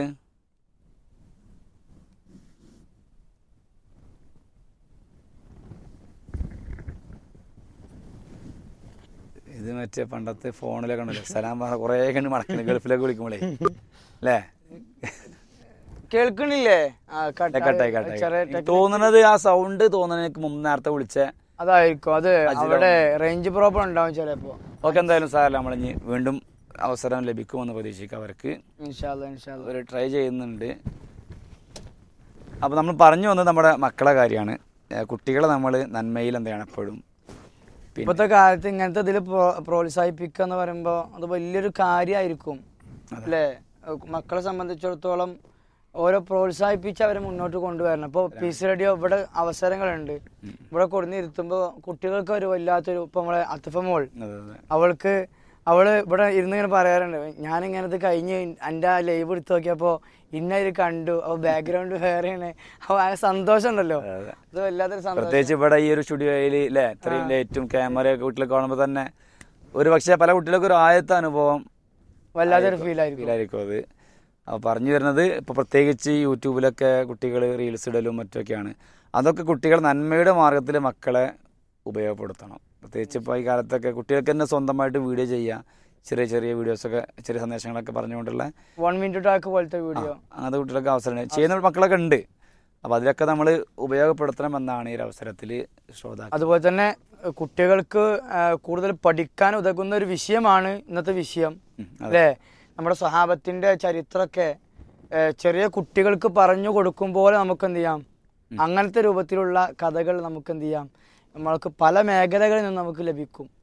ഇത് മറ്റേ പണ്ടത്തെ ഫോണിലൊക്കെ ഉണ്ടല്ലോ സലാം പറഞ്ഞ കുറേ കണ്ട് മടക്കുന്നത് ഗൾഫിലേക്ക് വിളിക്കുമ്പോഴേ അല്ലേ കേൾക്കണില്ലേ ആ, cut ആയി. കട്ടായി ചെറിയ കട്ടായി technical- തോന്നുന്നത് ആ സൗണ്ട് തോന്നുന്നതിന് മുമ്പ് നേരത്തെ വിളിച്ച അതായിരിക്കും അത് അജിതോ. അവിടെ റേഞ്ച് പ്രോബ്ലം ഉണ്ടാവും ചിലപ്പോ ഓക്കെ എന്തായാലും സാറല്ല നമ്മളിഞ്ഞ് വീണ്ടും അവസരം ലഭിക്കുമെന്ന് പ്രതീക്ഷിക്കാം അവർക്ക് ഇൻഷാല്ല ഇൻഷാല്ല അവർ ട്രൈ ചെയ്യുന്നുണ്ട് അപ്പോൾ നമ്മൾ പറഞ്ഞു വന്നത് നമ്മുടെ മക്കളെ കാര്യമാണ് ഏഹ് കുട്ടികളെ നമ്മൾ നന്മയിൽ എന്താണ് എപ്പോഴും പിന്നെ ഇപ്പോഴത്തെ കാലത്ത് ഇങ്ങനത്തെ ഇതിൽ പ്രോത്സാഹിപ്പിക്കുക എന്ന് പറയുമ്പോൾ അത് വലിയൊരു കാര്യമായിരിക്കും അല്ലേ ഏഹ് മക്കളെ സംബന്ധിച്ചിടത്തോളം ഓരോ പ്രോത്സാഹിപ്പിച്ച് അവരെ മുന്നോട്ട് കൊണ്ടുവരണം ഇപ്പോൾ പീസ് റേഡിയോ ഇവിടെ അവസരങ്ങളുണ്ട് ഇവിടെ കൊടുന്നിരുത്തുമ്പോൾ കുട്ടികൾക്ക് ഒരു വല്ലാത്തൊരു ഇപ്പം നമ്മളെ അത്തഫമോൾ അതെ അതെ അവൾക്ക് അവള് ഇവിടെ ഇരുന്ന് ഇങ്ങനെ പറയാറുണ്ട് ഞാൻ ഇങ്ങനത് കഴിഞ്ഞ് എൻ്റെ ആ ലൈവ് എടുത്ത് നോക്കിയപ്പോൾ ഇന്ന ഇത് കണ്ടു അപ്പൊ ബാക്ക്ഗ്രൗണ്ട് വേറെയാണ് അപ്പൊ ആ സന്തോഷം ഉണ്ടല്ലോ അതെ. അത് വല്ലാത്തൊരു സന്തോഷം പ്രത്യേകിച്ച് ഇവിടെ ഈ ഒരു സ്റ്റുഡിയോയിൽ അല്ലേ ഇത്രയും ലൈറ്റും ക്യാമറയൊക്കെ വീട്ടിലൊക്കെ കാണുമ്പോൾ തന്നെ ഒരു പക്ഷേ പല കുട്ടികൾക്കും ഒരു ആദ്യത്തെ അനുഭവം വല്ലാത്തൊരു ഫീൽ ആയിരിക്കും ഫീലായിരിക്കും അത് അപ്പോൾ പറഞ്ഞു വരുന്നത് ഇപ്പോൾ പ്രത്യേകിച്ച് യൂട്യൂബിലൊക്കെ കുട്ടികൾ റീൽസ് ഇടലും മറ്റൊക്കെയാണ് അതൊക്കെ കുട്ടികൾ നന്മയുടെ മാർഗത്തിൽ മക്കളെ ഉപയോഗപ്പെടുത്തണം പ്രത്യേകിച്ച് ഇപ്പോൾ ഈ കാലത്തൊക്കെ കുട്ടികൾക്ക് തന്നെ സ്വന്തമായിട്ട് വീഡിയോ ചെയ്യുക ചെറിയ ചെറിയ വീഡിയോസൊക്കെ ചെറിയ സന്ദേശങ്ങളൊക്കെ പറഞ്ഞുകൊണ്ടുള്ള വൺ മിനിറ്റ് ടാക്ക് പോലത്തെ വീഡിയോ അങ്ങനത്തെ കുട്ടികൾക്ക് അവസരമുണ്ട് ചെയ്യുന്ന മക്കളൊക്കെ ഉണ്ട് അപ്പോൾ അതിലൊക്കെ നമ്മൾ ഉപയോഗപ്പെടുത്തണമെന്നാണ് ഈ ഒരു അവസരത്തിൽ ശ്രോതാക്കൾ അതുപോലെ തന്നെ ഏഹ്, കുട്ടികൾക്ക് ഏഹ്, കൂടുതൽ പഠിക്കാൻ ഉതകുന്ന ഒരു വിഷയമാണ് ഇന്നത്തെ വിഷയം ഉം, അതെ. അല്ലേ നമ്മുടെ സ്വഹാബത്തിന്റെ ചരിത്രമൊക്കെ ഏഹ്, ചെറിയ കുട്ടികൾക്ക് പറഞ്ഞു കൊടുക്കും പോലെ നമുക്ക് എന്ത് ചെയ്യാം അങ്ങനത്തെ രൂപത്തിലുള്ള കഥകൾ നമുക്ക് എന്ത് ചെയ്യാം നമ്മൾക്ക് പല മേഖലകളിൽ നിന്ന് നമുക്ക് ലഭിക്കും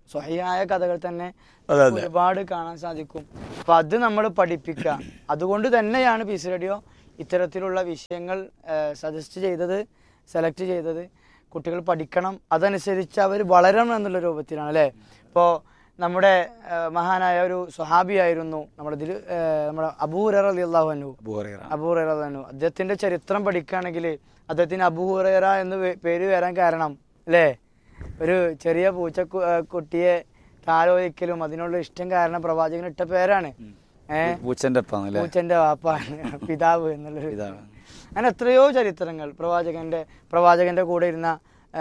സ്വഹിയായ കഥകൾ തന്നെ അതെ, അതെ. ഒരുപാട് കാണാൻ സാധിക്കും അപ്പൊ അത് നമ്മൾ പഠിപ്പിക്കുക അതുകൊണ്ട് തന്നെയാണ് പീസ് റേഡിയോ ഇത്തരത്തിലുള്ള വിഷയങ്ങൾ സജസ്റ്റ് ചെയ്തത് സെലക്ട് ചെയ്തത് കുട്ടികൾ പഠിക്കണം അതനുസരിച്ച് അവർ വളരണം എന്നുള്ള രൂപത്തിലാണ് അല്ലേ ഇപ്പോൾ നമ്മുടെ ആ, മഹാനായ ഒരു സ്വഹാബിയായിരുന്നു നമ്മുടെ ഇതിൽ നമ്മുടെ അബൂറ അലി അള്ളാഹു അനു ബുഹറീറ. അബൂറു അദ്ദേഹത്തിന്റെ ചരിത്രം പഠിക്കുകയാണെങ്കിൽ അദ്ദേഹത്തിന് അബൂഹുറ എന്ന് വേ- പേര് വരാൻ കാരണം അല്ലേ ഒരു ചെറിയ പൂച്ച കു- ആ, കുട്ടിയെ താലോലിക്കലും അതിനുള്ള ഇഷ്ടം കാരണം പ്രവാചകൻ ഇട്ട പേരാണ് ഏഹ് പൂച്ചന്റെ ഒപ്പം അല്ലേ പൂച്ചന്റെ വാപ്പാണ് പിതാവ് എന്നുള്ളൊരു ഇതാണ് അങ്ങനെ എത്രയോ ചരിത്രങ്ങൾ പ്രവാചകന്റെ പ്രവാചകന്റെ കൂടെ ഇരുന്ന ആ,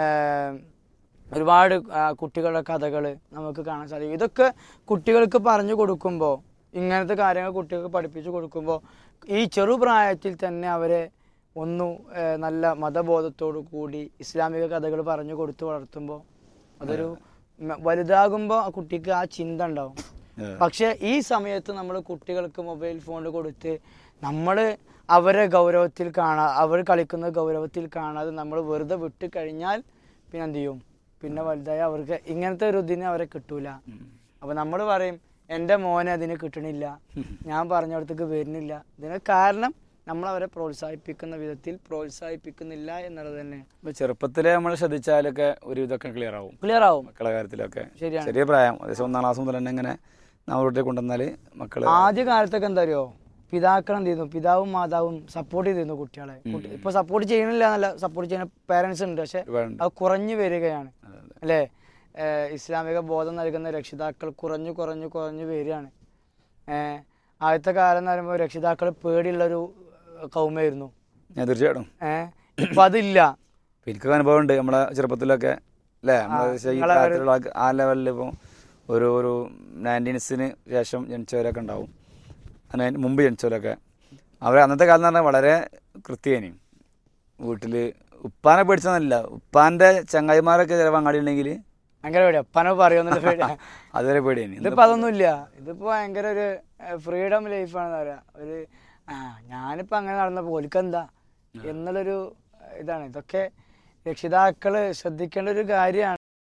ഒരുപാട് ആ, കുട്ടികളുടെ കഥകൾ നമുക്ക് കാണാൻ സാധിക്കും ഇതൊക്കെ കുട്ടികൾക്ക് പറഞ്ഞു കൊടുക്കുമ്പോൾ ഇങ്ങനത്തെ കാര്യങ്ങൾ കുട്ടികൾക്ക് പഠിപ്പിച്ചു കൊടുക്കുമ്പോൾ ഈ ചെറുപ്രായത്തിൽ തന്നെ അവരെ ഒന്നു ആ, നല്ല മതബോധത്തോടു കൂടി ഇസ്ലാമിക കഥകൾ പറഞ്ഞു കൊടുത്തു വളർത്തുമ്പോൾ അതൊരു മ- വലുതാകുമ്പോൾ ആ കുട്ടിക്ക് ആ ചിന്ത ഉണ്ടാവും അതെ. പക്ഷെ ഈ സമയത്ത് നമ്മൾ കുട്ടികൾക്ക് മൊബൈൽ ഫോൺ കൊടുത്ത് നമ്മൾ അവരെ ഗൗരവത്തിൽ കാണാ അവർ കളിക്കുന്ന ഗൗരവത്തിൽ കാണാതെ നമ്മൾ വെറുതെ വിട്ട് കഴിഞ്ഞാൽ പിന്നെ എന്ത് ചെയ്യും പിന്നെ വലുതായി അവർക്ക് ഇങ്ങനത്തെ ഒരു ഇതിന് അവരെ കിട്ടൂല അപ്പൊ നമ്മൾ പറയും എൻ്റെ മോനെ അതിന് കിട്ടണില്ല ഞാൻ പറഞ്ഞിടത്തേക്ക് വരുന്നില്ല ഇതിന് കാരണം നമ്മൾ അവരെ പ്രോത്സാഹിപ്പിക്കുന്ന വിധത്തിൽ പ്രോത്സാഹിപ്പിക്കുന്നില്ല എന്നുള്ളത് തന്നെ ഇപ്പൊ ചെറുപ്പത്തിലെ നമ്മൾ ശ്രദ്ധിച്ചാലൊക്കെ ഒരു ഇതൊക്കെ ക്ലിയർ ആവും ക്ലിയർ ആവും മക്കളെ കാര്യത്തിലൊക്കെ ശരിയാണ്. ചെറിയ പ്രായം ഏകദേശം ഒന്നാം ക്ലാസ് മുതൽ തന്നെ ഇങ്ങനെ നമ്മളോട്ട് കൊണ്ടുവന്നാല് മക്കള് ആദ്യ കാലത്തൊക്കെ എന്താ അറിയോ പിതാക്കൾ എന്ത് ചെയ്യുന്നു പിതാവും മാതാവും സപ്പോർട്ട് ചെയ്തിരുന്നു കുട്ടികളെ കുട്ടി- ഇപ്പൊ സപ്പോർട്ട് ചെയ്യണില്ല എന്നല്ല സപ്പോർട്ട് ചെയ്യുന്ന പേരൻസ് ഉണ്ട് പക്ഷെ ഒരുപാടുണ്ട്. അത് കുറഞ്ഞു വരികയാണ് അതെ, അതെ. അല്ലേ ഏഹ് ഇസ്ലാമിക ബോധം നൽകുന്ന രക്ഷിതാക്കൾ കുറഞ്ഞു കുറഞ്ഞു കുറഞ്ഞു വരികയാണ് ഏഹ് ആദ്യത്തെ കാലം എന്ന് പറയുമ്പോൾ രക്ഷിതാക്കൾ പേടിയുള്ളൊരു കൗമായിരുന്നു ഞാൻ തീർച്ചയായിട്ടും ഏഹ് ഇപ്പൊ അതില്ല ഇപ്പൊ എനിക്കൊക്കെ അനുഭവം ഉണ്ട് നമ്മളെ ചെറുപ്പത്തിലൊക്കെ അല്ലേ നമ്മളെ ആ, ഏകദേശം ഈ നിങ്ങളെ ഒരു- പ്രായത്തിലുള്ള ആൾക്ക് ആ ലെവലിൽ ഇപ്പോൾ ഒരു ഒരു നയൻറ്റീൻസിന് ശേഷം ജനിച്ചവരൊക്കെ ഉണ്ടാവും അതിന് മുമ്പ് ജനിച്ചവരൊക്കെ അവർ അന്നത്തെ കാലം എന്ന് പറഞ്ഞാൽ വളരെ കൃത്യേനി വീട്ടിൽ ഉപ്പാനെ പേടിച്ചതല്ല ഉപ്പാന്റെ ചങ്ങായിമാരൊക്കെ ചിലപ്പോൾ അങ്ങാടി ഉണ്ടെങ്കിൽ ഭയങ്കര പേടിയാ പന പറയുന്നില്ല പേടിയാ അതുവരെ പേടിയേനി ഇതിപ്പോ അതൊന്നുമില്ല ഇതിപ്പോ ഭയങ്കര ഒരു ഫ്രീഡം ലൈഫാണെന്ന് പറയാ ഒരു ആ ഞാനിപ്പോ അങ്ങനെ നടന്നപ്പോ ഓലിക്കെന്താ എന്നുള്ളൊരു ഇതാണ് ഇതൊക്കെ രക്ഷിതാക്കള് ശ്രദ്ധിക്കേണ്ട ഒരു കാര്യമാണ്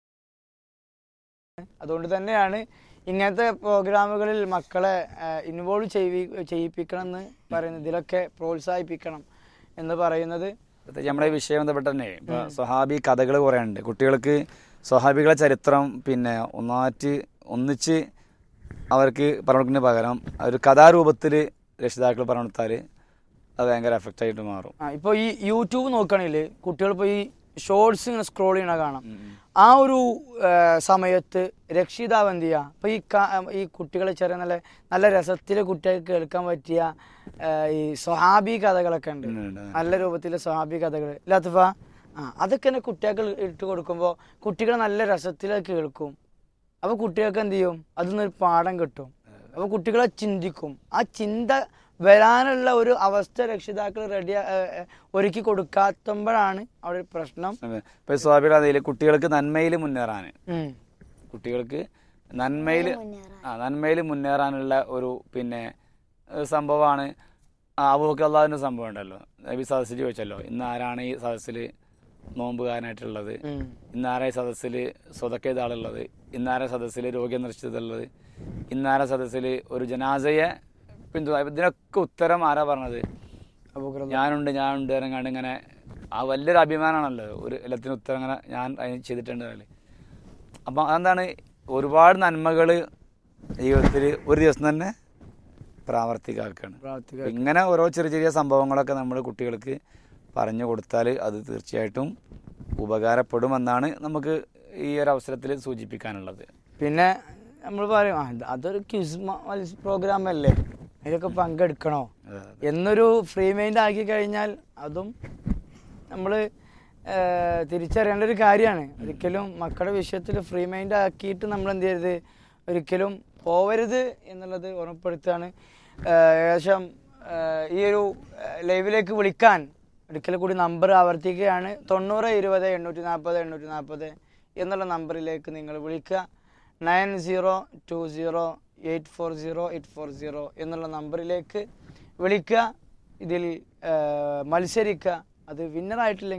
അതുകൊണ്ട് തന്നെയാണ് ഇങ്ങനത്തെ പ്രോഗ്രാമുകളിൽ മക്കളെ ഇൻവോൾവ് ചെയ്യി ചെയ്യിപ്പിക്കണം എന്ന് പറയുന്നത് ഇതിലൊക്കെ പ്രോത്സാഹിപ്പിക്കണം എന്ന് പറയുന്നത് പ്രത്യേകിച്ച് നമ്മുടെ ഈ വിഷയം ബന്ധപ്പെട്ട് തന്നെ ഇപ്പൊ സ്വഹാബി കഥകൾ കുറേ ഉണ്ട് കുട്ടികൾക്ക് സ്വഹാബികളെ ചരിത്രം പിന്നെ ഒന്നാറ്റ് ഒന്നിച്ച് അവർക്ക് പറഞ്ഞു കൊടുക്കുന്നതിന് പകരം ഒരു കഥാരൂപത്തിൽ രക്ഷിതാക്കൾ പറഞ്ഞു കൊടുത്താൽ അത് ഭയങ്കര എഫക്റ്റ് ആയിട്ട് മാറും ആ ഇപ്പൊ ഈ യൂട്യൂബ് നോക്കുകയാണെങ്കിൽ കുട്ടികൾ ഇപ്പൊ ഈ ഷോർട്സ് ഇങ്ങനെ സ്ക്രോൾ ചെയ്യണ കാണാം ആ ഒരു ആ, സമയത്ത് രക്ഷിതാവ് എന്ത് ചെയ്യുക ഇപ്പൊ ഈ കാ- ഈ കുട്ടികളെ ചെറിയ നല്ല നല്ല രസത്തിൽ കുട്ടികൾക്ക് കേൾക്കാൻ പറ്റിയ ആ, ഈ സ്വഹാബി കഥകളൊക്കെ ഉണ്ട് ഉണ്ട്, ഉണ്ട്. നല്ല രൂപത്തിലെ സ്വഹാബി കഥകൾ ലത്തഫ ആ അതൊക്കെ തന്നെ കുട്ടികൾക്ക് ഇട്ട് കൊടുക്കുമ്പോൾ കുട്ടികൾ നല്ല രസത്തിൽ അത് കേൾക്കും അപ്പൊ കുട്ടികൾക്ക് എന്ത് ചെയ്യും അതിൽ നിന്നൊരു പാഠം കിട്ടും അപ്പൊ കുട്ടികളെ ചിന്തിക്കും ആ ചിന്ത വരാനുള്ള ഒരു അവസ്ഥ രക്ഷിതാക്കൾ റെഡി ഒരുക്കി കൊടുക്കാത്തുമ്പോഴാണ് അവിടെ ഒരു പ്രശ്നം ഇപ്പൊ ഈ സ്വഹാബികൾ അതിൽ കുട്ടികൾക്ക് നന്മയിൽ മുന്നേറാൻ ഉം. കുട്ടികൾക്ക് നന്മയിൽ മുന്നേറാൻ. ആ നന്മയിൽ മുന്നേറാനുള്ള ഒരു പിന്നെ ഒരു സംഭവമാണ് അബൂബക്കർ അള്ളാഹുവിന്റെ സംഭവം ഉണ്ടല്ലോ നബി സദസ്സിൽ ചോദിച്ചല്ലോ ഇന്ന് ആരാണ് ഈ സദസ്സിൽ നോമ്പുകാരനായിട്ടുള്ളത് ഉം. ഇന്നാര സദസ്സിൽ സ്വതക്കേത ആളുള്ളത് ഇന്നാര സദസ്സിൽ രോഗ്യം നിശ്ചിതമുള്ളത് ഇന്നാര സദസ്സിൽ ഒരു ജനാസയെ പിന്തുണ ഇതിനൊക്കെ ഉത്തരം ആരാ പറഞ്ഞത് അബൂബക്കർ റളിയല്ലാഹു ഞാനുണ്ട് ഞാനുണ്ട് ഇറങ്ങാണ്ട് ഇങ്ങനെ ആ വലിയൊരു അഭിമാനമാണല്ലോ ഒരു എല്ലാത്തിനും ഉത്തരം അങ്ങനെ ഞാൻ അതിന് ചെയ്തിട്ടുണ്ട് അതിൽ അപ്പം അതെന്താണ് ഒരുപാട് നന്മകൾ ജീവിതത്തിൽ ഒരു ദിവസം തന്നെ പ്രാവർത്തികമാക്കുകയാണ് അൻഹു പ്രാർത്ഥിക്കുക. അപ്പൊ ഇങ്ങനെ ഓരോ ചെറിയ ചെറിയ സംഭവങ്ങളൊക്കെ നമ്മൾ കുട്ടികൾക്ക് പറഞ്ഞു കൊടുത്താൽ അത് തീർച്ചയായിട്ടും ഉപകാരപ്പെടുമെന്നാണ് നമുക്ക് ഈ ഒരു അവസരത്തിൽ സൂചിപ്പിക്കാനുള്ളത് പിന്നെ നമ്മൾ പറയും ആ, ഇത് അതൊരു ക്വിസ് പ്രോഗ്രാം അല്ലേ അതിലൊക്കെ പങ്കെടുക്കണോ അതെ, എന്നൊരു ഫ്രീ മൈൻഡ് ആക്കി കഴിഞ്ഞാൽ അതും നമ്മൾ തിരിച്ചറിയേണ്ട ഒരു കാര്യമാണ് ഒരിക്കലും മക്കളുടെ വിഷയത്തിൽ ഫ്രീ മൈൻഡ് ആക്കിയിട്ട് നമ്മൾ എന്ത് ചെയ്യരുത് ഒരിക്കലും പോവരുത് എന്നുള്ളത് ഓർമ്മപ്പെടുത്തുകയാണ് ഏഹ് ഏകദേശം ഏഹ് ഈ ഒരു ഏഹ് ലൈവിലേക്ക് വിളിക്കാൻ ഒരിക്കൽ കൂടി നമ്പർ ആവർത്തിക്കുകയാണ് തൊണ്ണൂറ് ഇരുപത് എണ്ണൂറ്റി നാൽപ്പത് എണ്ണൂറ്റി നാൽപ്പത് എന്നുള്ള നമ്പറിലേക്ക് നിങ്ങൾ വിളിക്കുക nine zero two zero eight four zero eight four zero എന്നുള്ള നമ്പറിലേക്ക് വിളിക്കുക ഇതിൽ ആ, മത്സരിക്കുക അത് വിന്നറായിട്ടില്ലെങ്കിലും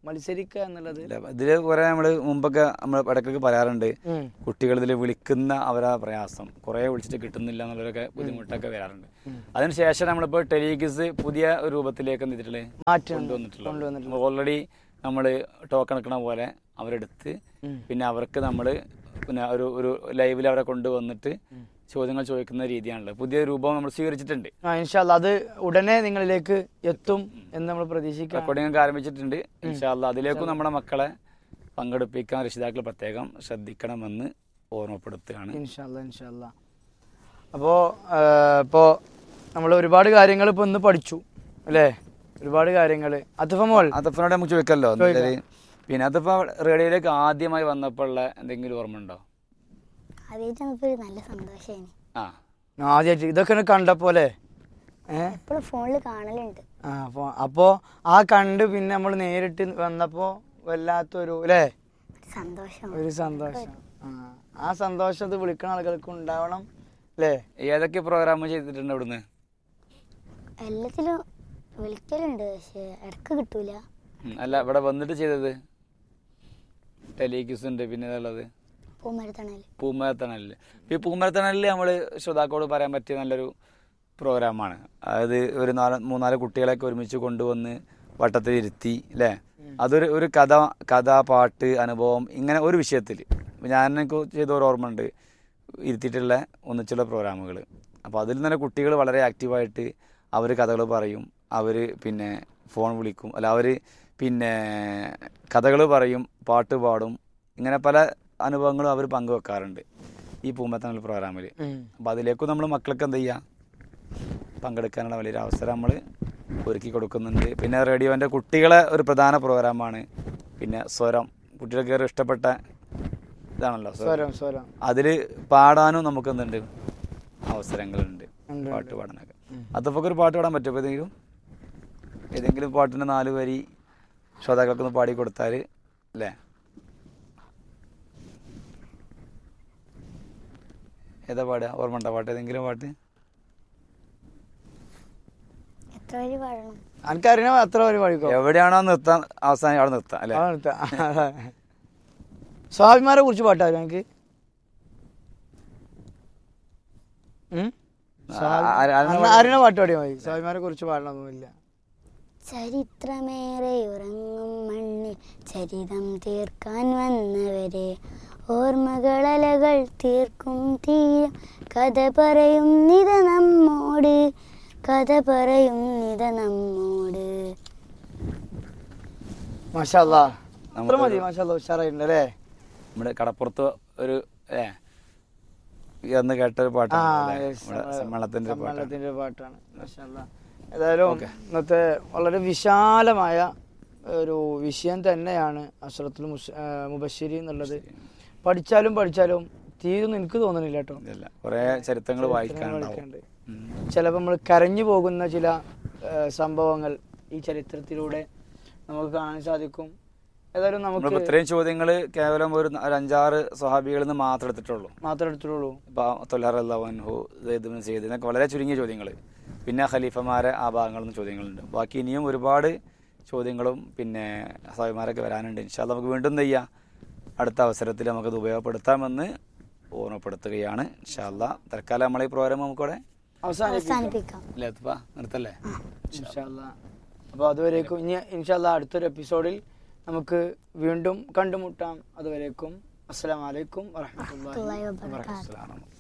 മത്സരിക്കുക എന്നുള്ളത് ഇല്ല, ഇതില് കുറെ നമ്മള് മുമ്പൊക്കെ നമ്മൾ ഇടയ്ക്കൊക്കെ പറയാറുണ്ട് ഉം. കുട്ടികൾ ഇതിൽ വിളിക്കുന്ന അവരാ പ്രയാസം കുറെ വിളിച്ചിട്ട് കിട്ടുന്നില്ല എന്നുള്ളവരൊക്കെ ബുദ്ധിമുട്ടൊക്കെ വരാറുണ്ട് അതിനുശേഷം നമ്മളിപ്പോൾ ടെലിഗിസ് പുതിയ ഒരു രൂപത്തിലേക്ക് എന്തിട്ടുള്ളത് മാറ്റം കൊണ്ടുവന്നിട്ടുള്ളത് കൊണ്ടുവന്നിട്ടുള്ളത്. ഓൾറെഡി നമ്മൾ ടോക്കൺ എടുക്കണ പോലെ അവരെടുത്ത് ഉം. പിന്നെ അവർക്ക് നമ്മൾ പിന്നെ ഒരു ഒരു ലൈവിൽ അവരെ കൊണ്ടുവന്നിട്ട് ചോദ്യങ്ങൾ ചോദിക്കുന്ന രീതിയാണല്ലോ പുതിയ രൂപം നമ്മൾ സ്വീകരിച്ചിട്ടുണ്ട് ആ ഇൻഷാല്ല അത് ഉടനെ നിങ്ങളിലേക്ക് എത്തും എന്ന് നമ്മൾ പ്രതീക്ഷിക്കാം റെക്കോർഡിംഗ് ഒക്കെ ആരംഭിച്ചിട്ടുണ്ട് ഇൻഷാല്ല അതിലേക്കും നമ്മുടെ മക്കളെ പങ്കെടുപ്പിക്കാൻ രക്ഷിതാക്കൾ പ്രത്യേകം ശ്രദ്ധിക്കണമെന്ന് ഓർമ്മപ്പെടുത്തുകയാണ് ഇൻഷാല്ല ഇൻഷാല്ല അപ്പോൾ ഇപ്പോൾ നമ്മൾ ഒരുപാട് കാര്യങ്ങൾ ഇപ്പോൾ ഇന്ന് പഠിച്ചു അല്ലേ ഒരുപാട് കാര്യങ്ങൾ അതിഫ മോൾ അതപ്പനോട് നമുക്ക് ചോദിക്കല്ലോ എന്തായാലും പിന്നെ അതിപ്പോ റേഡിയോയിലേക്ക് ആദ്യമായി വന്നപ്പോൾ ഉള്ള എന്തെങ്കിലും ഓർമ്മ ഉണ്ടോ ആദ്യമായിട്ട് വന്നപ്പോൾ ഒരു നല്ല സന്തോഷമായി ആ ആദ്യമായിട്ട് ഇതൊക്കെ കണ്ടപ്പോലെ ഏഹ് എപ്പോഴും ഫോണിൽ കാണലുണ്ട് ആ അപ്പോൾ അപ്പോൾ ആ കണ്ട് പിന്നെ നമ്മൾ നേരിട്ട് വന്നപ്പോൾ വല്ലാത്തൊരു അല്ലേ ഒരു സന്തോഷം ഒരു സന്തോഷം ആ ആ സന്തോഷം ഇത് വിളിക്കുന്ന ആളുകൾക്ക് ഉണ്ടാവണം അല്ലേ ഏതൊക്കെ പ്രോഗ്രാം ചെയ്തിട്ടുണ്ട് ഇവിടുന്ന് എല്ലാത്തിലും വിളിക്കലുണ്ട് പക്ഷെ ഇടക്ക് കിട്ടൂല ഉം, അല്ല ഇവിടെ വന്നിട്ട് ചെയ്തത് ടെലിക്യൂസ് ഉണ്ട് പിന്നെ ഇതുള്ളത് പൂമരത്തണല് പൂമരത്തണലിൽ ഈ പൂമരത്തണലിൽ നമ്മൾ ശ്രോതാക്കളോട് പറയാൻ പറ്റിയ നല്ലൊരു പ്രോഗ്രാമാണ് അതായത് ഒരു നാല് മൂന്നാല് കുട്ടികളെയൊക്കെ ഒരുമിച്ച് കൊണ്ടുവന്ന് വട്ടത്തിൽ ഇരുത്തി അല്ലേ അതൊരു ഒരു കഥ കഥ പാട്ട് അനുഭവം ഇങ്ങനെ ഒരു വിഷയത്തിൽ ഞാൻ എനിക്ക് ചെയ്ത ഒരു ഓർമ്മ ഉണ്ട് ഇരുത്തിയിട്ടുള്ള ഒന്നിച്ചുള്ള പ്രോഗ്രാമുകൾ അപ്പോൾ അതിൽ തന്നെ കുട്ടികൾ വളരെ ആക്റ്റീവായിട്ട് അവർ കഥകൾ പറയും അവർ പിന്നെ ഫോൺ വിളിക്കും അല്ല അവർ പിന്നെ കഥകൾ പറയും പാട്ട് പാടും ഇങ്ങനെ പല അനുഭവങ്ങളും അവർ പങ്കുവെക്കാറുണ്ട് ഈ പൂമ്പത്തണൽ പ്രോഗ്രാമിൽ അപ്പോൾ അതിലേക്കും നമ്മൾ മക്കൾക്ക് എന്ത് ചെയ്യുക പങ്കെടുക്കാനുള്ള വലിയൊരു അവസരം നമ്മൾ ഒരുക്കി കൊടുക്കുന്നുണ്ട് പിന്നെ റേഡിയോൻ്റെ കുട്ടികളെ ഒരു പ്രധാന പ്രോഗ്രാമാണ് പിന്നെ സ്വരം കുട്ടികൾക്ക് ഏറെ ഇഷ്ടപ്പെട്ട ഇതാണല്ലോ സ്വരം സ്വരം അതിൽ പാടാനും നമുക്ക് എന്തുണ്ട് അവസരങ്ങളുണ്ട് ഉണ്ട്, പാട്ട് പാടാനൊക്കെ അതപ്പോൾ ഒരു പാട്ട് പാടാൻ പറ്റുമോ ഏതെങ്കിലും ഏതെങ്കിലും പാട്ടിൻ്റെ നാല് വരി ശ്രോതാക്കൾക്കൊന്ന് പാടി കൊടുത്താൽ അല്ലേ ഏതാ പാടുക ഓർമ്മ ഉണ്ടോ പാട്ട് ഏതെങ്കിലും പാട്ട് എത്ര വരി പാടണം എനിക്കറിയണ അത്ര ഒരു വഴിക്കോ എവിടെയാണോ നിർത്താൻ അവസാനം അവിടെ നിർത്താം അല്ലേ ആ, നിർത്താം. സ്വാമിമാരെ കുറിച്ച് പാട്ടായിരുന്നു എനിക്ക് ഉം? സ്വാമി- ആ- ആ- അന്ന് അറിയണ പാട്ട് പാടിയാൽ മതി സ്വാമിമാരെ കുറിച്ച് പാടണമെന്നില്ല ചരിത്രമേറെ ഉറങ്ങും മണ്ണിൽ ചരിതം തീർക്കാൻ വന്നവരെ ഓർമ്മകളലകൾ തീർക്കും തീരം കഥ പറയും നിത നമ്മോട് കഥ പറയും നിത നമ്മോട് മാഷാല്ലാ അത്ര നമുക്കൊരു- മതി മാഷാല്ലാ ഉഷാറായിട്ടുണ്ട് അല്ലേ നമ്മുടെ കടപ്പുറത്ത് ഒരു ഏ എന്ന് കേട്ട ഒരു ആ പാട്ടാണ് അല്ലേ? yes, നമ്മുടെ നമ്മളെ സമ്മേളനത്തിന്റെ ഒരു പാട്ടാണ് സമ്മേളനത്തിന്റെ ഒരു പാട്ടാണ് മാഷാല്ലാ. ഏതായാലും ഇന്നത്തെ വളരെ വിശാലമായ ഒരു വിഷയം തന്നെയാണ് അഷ്റത്തുൽ മുഷ- ആ, മുബശ്ശിരി എന്നുള്ളത് പഠിച്ചാലും പഠിച്ചാലും തീരുന്നു എനിക്ക് തോന്നുന്നില്ല കേട്ടോ ഇതല്ല കുറേ ചരിത്രങ്ങൾ വായിക്കാനുണ്ടാവും വായിക്കാനുണ്ട്. ഉം. ചിലപ്പോൾ നമ്മൾ കരഞ്ഞു പോകുന്ന ചില ആ, സംഭവങ്ങൾ ഈ ചരിത്രത്തിലൂടെ നമുക്ക് കാണാൻ സാധിക്കും ഏതായാലും നമ്മളിപ്പോ നമുക്ക് ഇത്രയും ചോദ്യങ്ങൾ കേവലം ഒരു ന- ഒരു അഞ്ചാറ് സ്വഹാബികളിൽ നിന്ന് മാത്രം എടുത്തിട്ടുള്ളൂ മാത്രം എടുത്തുള്ളൂ ഇപ്പൊ തൊല്ലാർ അള്ളാഹു ചെയ്ത് ഇതൊക്കെ വളരെ ചുരുങ്ങിയ ചോദ്യങ്ങൾ പിന്നെ ഖലീഫമാരെ ആ ഭാഗങ്ങളിൽ നിന്ന് ചോദ്യങ്ങളുണ്ട് ബാക്കി ഇനിയും ഒരുപാട് ചോദ്യങ്ങളും പിന്നെ സഹോദരന്മാരൊക്കെ വരാനുണ്ട് ഇൻഷാല്ല നമുക്ക് വീണ്ടും എന്ത് ചെയ്യാം അടുത്ത അവസരത്തിൽ നമുക്കത് ഉപയോഗപ്പെടുത്താമെന്ന് ഓർമ്മപ്പെടുത്തുകയാണ് ഇൻഷാല്ല തൽക്കാലം നമ്മളെ ഈ പ്രോഗ്രാം നമുക്കിവിടെ അവസാനിപ്പിക്കാം അവസാനിപ്പിക്കാം അല്ലേ എത്തുപ്പാ? നിർത്തല്ലേ ഇൻഷാല്ലാ അപ്പോൾ അതുവരേക്കും ഇനി ഇൻഷാല്ലാ അടുത്തൊരു എപ്പിസോഡിൽ നമുക്ക് വീണ്ടും കണ്ടുമുട്ടാം അതുവരേക്കും അസ്സലാമലൈക്കും വറഹമത്തുള്ളാഹി വറഹ്മത്തുള്ളാഹി വബറകാതുഹു അസ്സലാമു അലൈക്കും